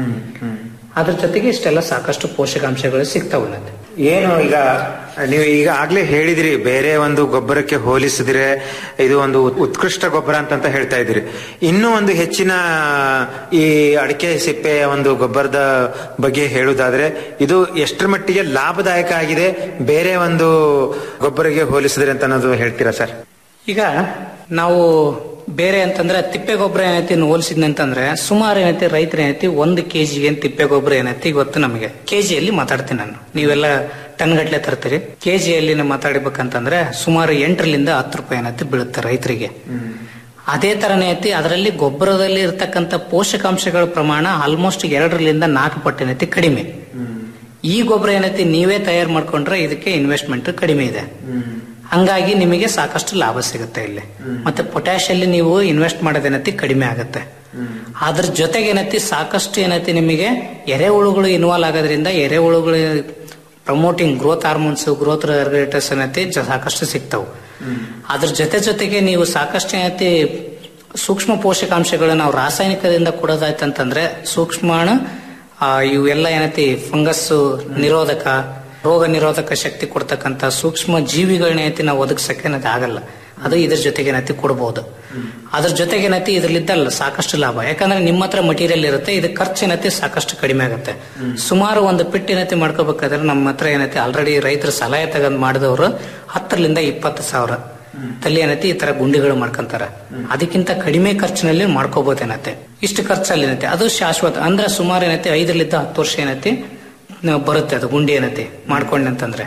ಅದ್ರ ಜೊತೆಗೆ ಇಷ್ಟೆಲ್ಲ ಸಾಕಷ್ಟು ಪೋಷಕಾಂಶಗಳು ಸಿಗ್ತಾವನ್ನತ್ತೆ ಏನು ಈಗ ನೀವು ಈಗ ಆಗ್ಲೇ ಹೇಳಿದ್ರಿ ಬೇರೆ ಒಂದು ಗೊಬ್ಬರಕ್ಕೆ ಹೋಲಿಸಿದ್ರೆ ಇದು ಒಂದು ಉತ್ಕೃಷ್ಟ ಗೊಬ್ಬರ ಅಂತಂತ ಹೇಳ್ತಾ ಇದ್ರಿ ಇನ್ನೂ ಒಂದು ಹೆಚ್ಚಿನ ಈ ಅಡಿಕೆ ಸಿಪ್ಪೆಯ ಒಂದು ಗೊಬ್ಬರದ ಬಗ್ಗೆ ಹೇಳುವುದಾದ್ರೆ ಇದು ಎಷ್ಟರ ಮಟ್ಟಿಗೆ ಲಾಭದಾಯಕ ಆಗಿದೆ ಬೇರೆ ಒಂದು ಗೊಬ್ಬರಕ್ಕೆ ಹೋಲಿಸಿದ್ರೆ ಅಂತ ಅನ್ನೋದು ಹೇಳ್ತೀರಾ ಸರ್ ಈಗ ನಾವು ಬೇರೆ ಅಂತಂದ್ರೆ ತಿಪ್ಪೆ ಗೊಬ್ಬರ ಏನೈತಿ ಹೋಲಿಸಿದ್ನಂತಂದ್ರೆ ಸುಮಾರು ಏನೈತಿ ರೈತರು ಏನೈತಿ ಒಂದು ಕೆಜಿಗೆ ತಿಪ್ಪೆ ಗೊಬ್ಬರ ಏನೈತಿ ಇವತ್ತು ನಮಗೆ ಕೆಜಿಯಲ್ಲಿ ಮಾತಾಡ್ತೀನಿ ನಾನು ನೀವೆಲ್ಲ ಟನ್ ಗಟ್ಲೆ ತರ್ತೀರಿ ಕೆಜಿಯಲ್ಲಿ ಮಾತಾಡ್ಬೇಕಂತಂದ್ರೆ ಸುಮಾರು ಎಂಟರಿಂದ ಹತ್ತು ರೂಪಾಯಿ ಏನೈತಿ ಬೀಳುತ್ತೆ ರೈತರಿಗೆ ಅದೇ ತರನೇ ಐತಿ ಅದರಲ್ಲಿ ಗೊಬ್ಬರದಲ್ಲಿ ಇರ್ತಕ್ಕಂಥ ಪೋಷಕಾಂಶಗಳ ಪ್ರಮಾಣ ಆಲ್ಮೋಸ್ಟ್ ಎರಡರಿಂದ ನಾಲ್ಕು ಪಟ್ಟಿನೈತಿ ಕಡಿಮೆ ಈ ಗೊಬ್ಬರ ಏನೈತಿ ನೀವೇ ತಯಾರು ಮಾಡ್ಕೊಂಡ್ರೆ ಇದಕ್ಕೆ ಇನ್ವೆಸ್ಟ್ಮೆಂಟ್ ಕಡಿಮೆ ಇದೆ ಹಂಗಾಗಿ ನಿಮಗೆ ಸಾಕಷ್ಟು ಲಾಭ ಸಿಗುತ್ತೆ ಇಲ್ಲಿ ಮತ್ತೆ ಪೊಟ್ಯಾಶ್ ಅಲ್ಲಿ ನೀವು ಇನ್ವೆಸ್ಟ್ ಮಾಡೋದೇನೈತಿ ಕಡಿಮೆ ಆಗುತ್ತೆ ಅದ್ರ ಜೊತೆಗೆ ಏನೈತಿ ಸಾಕಷ್ಟು ಏನೈತಿ ನಿಮಗೆ ಎರೆಹುಳುಗಳು ಇನ್ವಾಲ್ವ್ ಆಗೋದ್ರಿಂದ ಎರೆಹುಳುಗಳು promoting growth hormones growth regulators ಏನೈತಿ ಜ- ಸಾಕಷ್ಟು ಸಿಗ್ತಾವು ಅದ್ರ ಜೊತೆ ಜೊತೆಗೆ ನೀವು ಸಾಕಷ್ಟು ಏನೈತಿ ಸೂಕ್ಷ್ಮ ಪೋಷಕಾಂಶಗಳು ನಾವು ರಾಸಾಯನಿಕದಿಂದ ಕೊಡೋದಾಯ್ತಂತಂದ್ರೆ ಸೂಕ್ಷ್ಮಾಣು ಆ, ಇವೆಲ್ಲ ಏನೈತಿ ಫಂಗಸ್ ನಿರೋಧಕ ರೋಗ ನಿರೋಧಕ ಶಕ್ತಿ ಕೊಡ್ತಕ್ಕಂತ ಸೂಕ್ಷ್ಮ ಜೀವಿಗಳನ್ನ ಏನೈತಿ ನಾವು ಒದಗಿಸಕ್ಕೆ ಏನೈತಿ ಆಗಲ್ಲ ಅದು ಇದ್ರ ಜೊತೆಗೆ ಏನೈತಿ ಕೊಡಬಹುದು ಅದ್ರ ಜೊತೆಗೆ ಏನೈತಿ ಇದ್ರಲ್ಲಿದ್ದಲ್ಲ ಸಾಕಷ್ಟು ಲಾಭ ಯಾಕಂದ್ರೆ ನಿಮ್ಮ ಹತ್ರ ಮಟೀರಿಯಲ್ ಇರುತ್ತೆ ಇದು ಖರ್ಚು ಏನೈತಿ ಸಾಕಷ್ಟು ಕಡಿಮೆ ಆಗುತ್ತೆ ಸುಮಾರು ಒಂದು ಪಿಟ್ ಏನೈತಿ ಮಾಡ್ಕೋಬೇಕಾದ್ರೆ ನಮ್ಮ ಹತ್ರ ಏನೈತಿ ಆಲ್ರೆಡಿ ರೈತರು ಸಲಹೆ ತಗೊಂಡ್ ಮಾಡಿದವರು ಹತ್ತರಿಂದ ಇಪ್ಪತ್ತು ಸಾವಿರ ತಲ್ಲಿ ಏನೈತಿ ಈ ತರ ಗುಂಡಿಗಳು ಮಾಡ್ಕೊಂತಾರ ಅದಕ್ಕಿಂತ ಕಡಿಮೆ ಖರ್ಚಿನಲ್ಲಿ ಮಾಡ್ಕೋಬಹುದೇನತ್ತೆ ಇಷ್ಟು ಖರ್ಚಲ್ಲಿ ಏನೈತಿ ಅದು ಶಾಶ್ವತ ಅಂದ್ರೆ ಸುಮಾರು ಏನೈತಿ ಐದರಿಂದ ಹತ್ತು ವರ್ಷ ಏನೈತಿ ನಾವು ಬರುತ್ತೆ ಅದು ಗುಂಡಿ ಏನೈತಿ ಮಾಡ್ಕೊಂಡಂತಂದ್ರೆ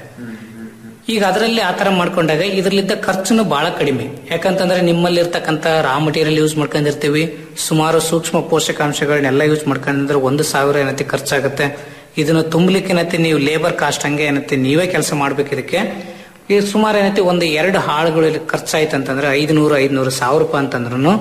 ಈಗ ಅದರಲ್ಲಿ ಆತರ ಮಾಡ್ಕೊಂಡಾಗ ಇದ್ರಲ್ಲಿದ್ದ ಖರ್ಚುನು ಬಹಳ ಕಡಿಮೆ ಯಾಕಂತಂದ್ರೆ ನಿಮ್ಮಲ್ಲಿ ಇರ್ತಕ್ಕಂತ ರಾ ಮಟೀರಿಯಲ್ ಯೂಸ್ ಮಾಡ್ಕೊಂಡಿರ್ತೀವಿ ಸುಮಾರು ಸೂಕ್ಷ್ಮ ಪೋಷಕಾಂಶಗಳನ್ನೆಲ್ಲ ಯೂಸ್ ಮಾಡ್ಕೊಂಡಿದ್ರೆ ಒಂದು ಸಾವಿರ ಏನೈತಿ ಖರ್ಚಾಗುತ್ತೆ ಇದನ್ನು ತುಂಬಲಿಕ್ಕೆ ಏನೈತಿ ನೀವು ಲೇಬರ್ ಕಾಸ್ಟ್ ಹಂಗೆ ಏನೈತಿ ನೀವೇ ಕೆಲಸ ಮಾಡ್ಬೇಕು ಇದಕ್ಕೆ ಇದು ಸುಮಾರು ಏನೈತಿ ಒಂದು ಎರಡು ಹಾಳುಗಳು ಇಲ್ಲಿ ಖರ್ಚಾಯ್ತು ಅಂತಂದ್ರೆ ಐದುನೂರು ಐದುನೂರು ಸಾವಿರ ರೂಪಾಯಿ ಅಂತಂದ್ರೂ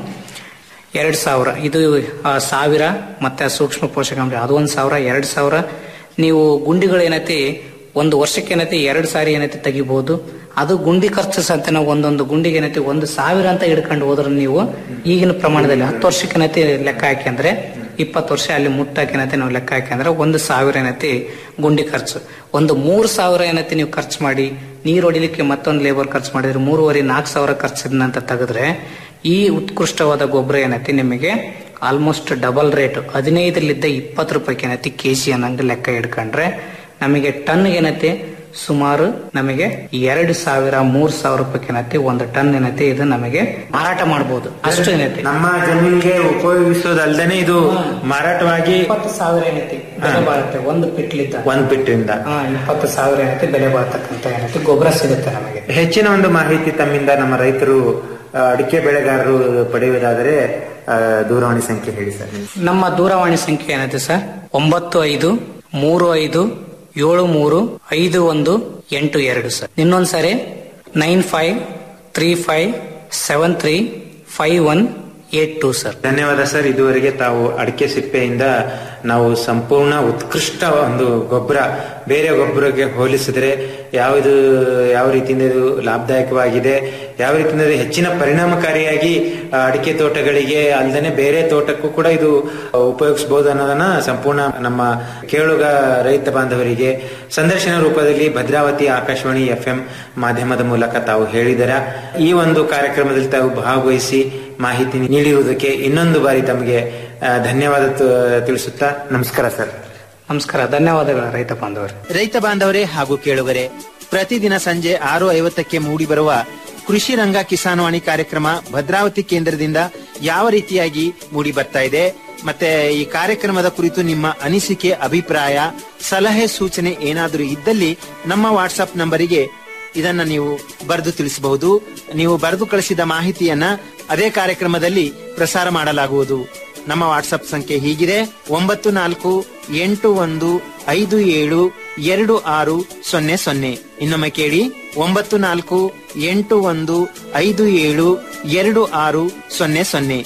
ಎರಡು ಸಾವಿರ ಇದು ಆ, ಸಾವಿರ ಮತ್ತೆ ಆ ಸೂಕ್ಷ್ಮ ಪೋಷಕಾಂಶ ಅದು ಒಂದು ಸಾವಿರ ಎರಡು ಸಾವಿರ ನೀವು ಗುಂಡಿಗಳು ಏನೈತಿ ಒಂದು ವರ್ಷಕ್ಕೆ ಏನೈತಿ ಎರಡು ಸಾರಿ ಏನೈತಿ ತೆಗಿಬಹುದು ಅದು ಗುಂಡಿ ಖರ್ಚು ಸಹಿತ ನಾವು ಒಂದೊಂದು ಗುಂಡಿಗೆ ಏನೈತಿ ಒಂದು ಸಾವಿರ ಅಂತ ಹಿಡ್ಕೊಂಡು ಹೋದ್ರೆ ನೀವು ಈಗಿನ ಪ್ರಮಾಣದಲ್ಲಿ ಹತ್ತು ವರ್ಷಕ್ಕೆ ಏನೈತಿ ಲೆಕ್ಕ ಹಾಕಿ ಅಂದ್ರೆ ಇಪ್ಪತ್ತು ವರ್ಷ ಅಲ್ಲಿ ಮುಟ್ಟಾಕಿ ಏನೈತಿ ನಾವು ಲೆಕ್ಕ ಹಾಕಿ ಅಂದ್ರೆ ಒಂದು ಸಾವಿರ ಏನೈತಿ ಗುಂಡಿ ಖರ್ಚು ಒಂದು ಮೂರು ಸಾವಿರ ಏನೈತಿ ನೀವು ಖರ್ಚು ಮಾಡಿ ನೀರು ಹೊಡಿಲಿಕ್ಕೆ ಮತ್ತೊಂದು ಲೇಬರ್ ಖರ್ಚು ಮಾಡಿದ್ರೆ ಮೂರುವರೆ ನಾಲ್ಕು ಸಾವಿರ ಖರ್ಚಿದ್ನಂತ ತೆಗೆದ್ರೆ ಈ ಉತ್ಕೃಷ್ಟವಾದ ಗೊಬ್ಬರ ಏನೈತಿ ನಿಮಗೆ ಆಲ್ಮೋಸ್ಟ್ ಡಬಲ್ ರೇಟ್ ಹದಿನೈದರಲ್ಲಿದ್ದ ಇಪ್ಪತ್ತು ರೂಪಾಯಿ ಏನೈತಿ ಕೆಜಿ ಅನ್ನಂಗೆ ಲೆಕ್ಕ ಹಿಡ್ಕೊಂಡ್ರೆ ನಮಗೆ ಟನ್ ಏನೈತಿ ಸುಮಾರು ನಮಗೆ ಎರಡು ಸಾವಿರ ಮೂರ್ ಸಾವಿರ ರೂಪಾಯಿ ಏನೈತಿ ಒಂದು ಟನ್ ಏನೈತಿ ಇದು ನಮಗೆ ಮಾರಾಟ ಮಾಡಬಹುದು ಅಷ್ಟು ಏನೈತಿ ನಮ್ಮ ಜಮೀನಿಗೆ ಉಪಯೋಗಿಸೋದಲ್ದೇನೆ ಇದು ಮಾರಾಟವಾಗಿ ಇಪ್ಪತ್ತು ಸಾವಿರ ಏನೈತಿ ಬೆಲೆ ಬಾಳುತ್ತೆ ಒಂದು ಪಿಟ್ಲಿದ್ದ ಒಂದ್ ಬಿಟ್ಟಿಂದ ಹಾ ಇಪ್ಪತ್ತು ಸಾವಿರ ಏನೈತಿ ಬೆಲೆ ಬಾಳ್ತಕ್ಕಂತ ಏನೈತಿ ಗೊಬ್ಬರ ಸಿಗುತ್ತೆ ನಮಗೆ ಹೆಚ್ಚಿನ ಒಂದು ಮಾಹಿತಿ ತಮ್ಮಿಂದ ನಮ್ಮ ರೈತರು ಆ, ಅಡಿಕೆ ಬೆಳೆಗಾರರು ಪಡೆಯುವುದಾದರೆ ಆ, ದೂರವಾಣಿ ಸಂಖ್ಯೆ ಹೇಳಿ ಸರ್ ನಮ್ಮ ದೂರವಾಣಿ ಸಂಖ್ಯೆ ಏನೈತೆ ಸರ್ ಒಂಬತ್ತು ಐದು ಮೂರು ಐದು ಏಳು ಮೂರು ಐದು ಒಂದು ಎಂಟು ಎರಡು ಸರ್ ಇನ್ನೊಂದ್ಸರಿ nine five three five seven three five one eight two sir ಧನ್ಯವಾದ ಸರ್ ಇದುವರೆಗೆ ತಾವು ಅಡಿಕೆ ಸಿಪ್ಪೆಯಿಂದ ನಾವು ಸಂಪೂರ್ಣ ಉತ್ಕೃಷ್ಟ ಒಂದು ಗೊಬ್ಬರ ಬೇರೆ ಗೊಬ್ಬರಕ್ಕೆ ಹೋಲಿಸಿದ್ರೆ ಯಾವುದು ಯಾವ ರೀತಿಯಿಂದ ಇದು ಲಾಭದಾಯಕವಾಗಿದೆ ಯಾವ ರೀತಿಯಿಂದ ಇದು ಹೆಚ್ಚಿನ ಪರಿಣಾಮಕಾರಿಯಾಗಿ ಆ, ಅಡಿಕೆ ತೋಟಗಳಿಗೆ ಅಲ್ಲದೆ ಬೇರೆ ತೋಟಕ್ಕೂ ಕೂಡ ಇದು ಉಪಯೋಗಿಸಬಹುದು ಅನ್ನೋದನ್ನ ಸಂಪೂರ್ಣ ನಮ್ಮ ಕೇಳುಗ ರೈತ ಬಾಂಧವರಿಗೆ ಸಂದರ್ಶನ ರೂಪದಲ್ಲಿ ಭದ್ರಾವತಿ ಆಕಾಶವಾಣಿ ಎಫ್ ಎಂ ಮಾಧ್ಯಮದ ಮೂಲಕ ತಾವು ಹೇಳಿದರ ಈ ಒಂದು ಕಾರ್ಯಕ್ರಮದಲ್ಲಿ ತಾವು ಭಾಗವಹಿಸಿ ಮಾಹಿತಿ ನೀಡಿರುವುದಕ್ಕೆ ಇನ್ನೊಂದು ಬಾರಿ ತಮಗೆ ಆ, ಧನ್ಯವಾದ ತ- ತಿಳಿಸುತ್ತಾ ನಮಸ್ಕಾರ ಸರ್ ನಮಸ್ಕಾರ ಧನ್ಯವಾದಗಳು ರೈತ ಬಾಂಧವರು ರೈತ ಬಾಂಧವರೇ ಹಾಗೂ ಕೇಳುಗರೆ ಪ್ರತಿದಿನ ಸಂಜೆ ಆರು ಐವತ್ತಕ್ಕೆ ಮೂಡಿಬರುವ ಕೃಷಿ ರಂಗ ಕಿಸಾನ್ವಾಣಿ ಕಾರ್ಯಕ್ರಮ ಭದ್ರಾವತಿ ಕೇಂದ್ರದಿಂದ ಯಾವ ರೀತಿಯಾಗಿ ಮೂಡಿ ಬರ್ತಾ ಇದೆ ಮತ್ತೆ ಈ ಕಾರ್ಯಕ್ರಮದ ಕುರಿತು ನಿಮ್ಮ ಅನಿಸಿಕೆ ಅಭಿಪ್ರಾಯ ಸಲಹೆ ಸೂಚನೆ ಏನಾದರೂ ಇದ್ದಲ್ಲಿ ನಮ್ಮ ವಾಟ್ಸ್ಆಪ್ ನಂಬರಿಗೆ ಇದನ್ನ ನೀವು ಬರೆದು ತಿಳಿಸಬಹುದು ನೀವು ಬರೆದು ಕಳಿಸಿದ ಮಾಹಿತಿಯನ್ನ ಅದೇ ಕಾರ್ಯಕ್ರಮದಲ್ಲಿ ಪ್ರಸಾರ ಮಾಡಲಾಗುವುದು ನಮ್ಮ ವಾಟ್ಸ್ಆಪ್ ಸಂಖ್ಯೆ ಹೀಗಿದೆ ಒಂಬತ್ತು ನಾಲ್ಕು ಎಂಟು ಒಂದು ಐದು ಏಳು ಎರಡು ಆರು ಸೊನ್ನೆ ಸೊನ್ನೆ ಇನ್ನೊಮ್ಮೆ ಕೇಳಿ ಒಂಬತ್ತು ನಾಲ್ಕು ಎಂಟು ಒಂದು ಐದು ಏಳು ಎರಡು ಆರು ಸೊನ್ನೆ ಸೊನ್ನೆ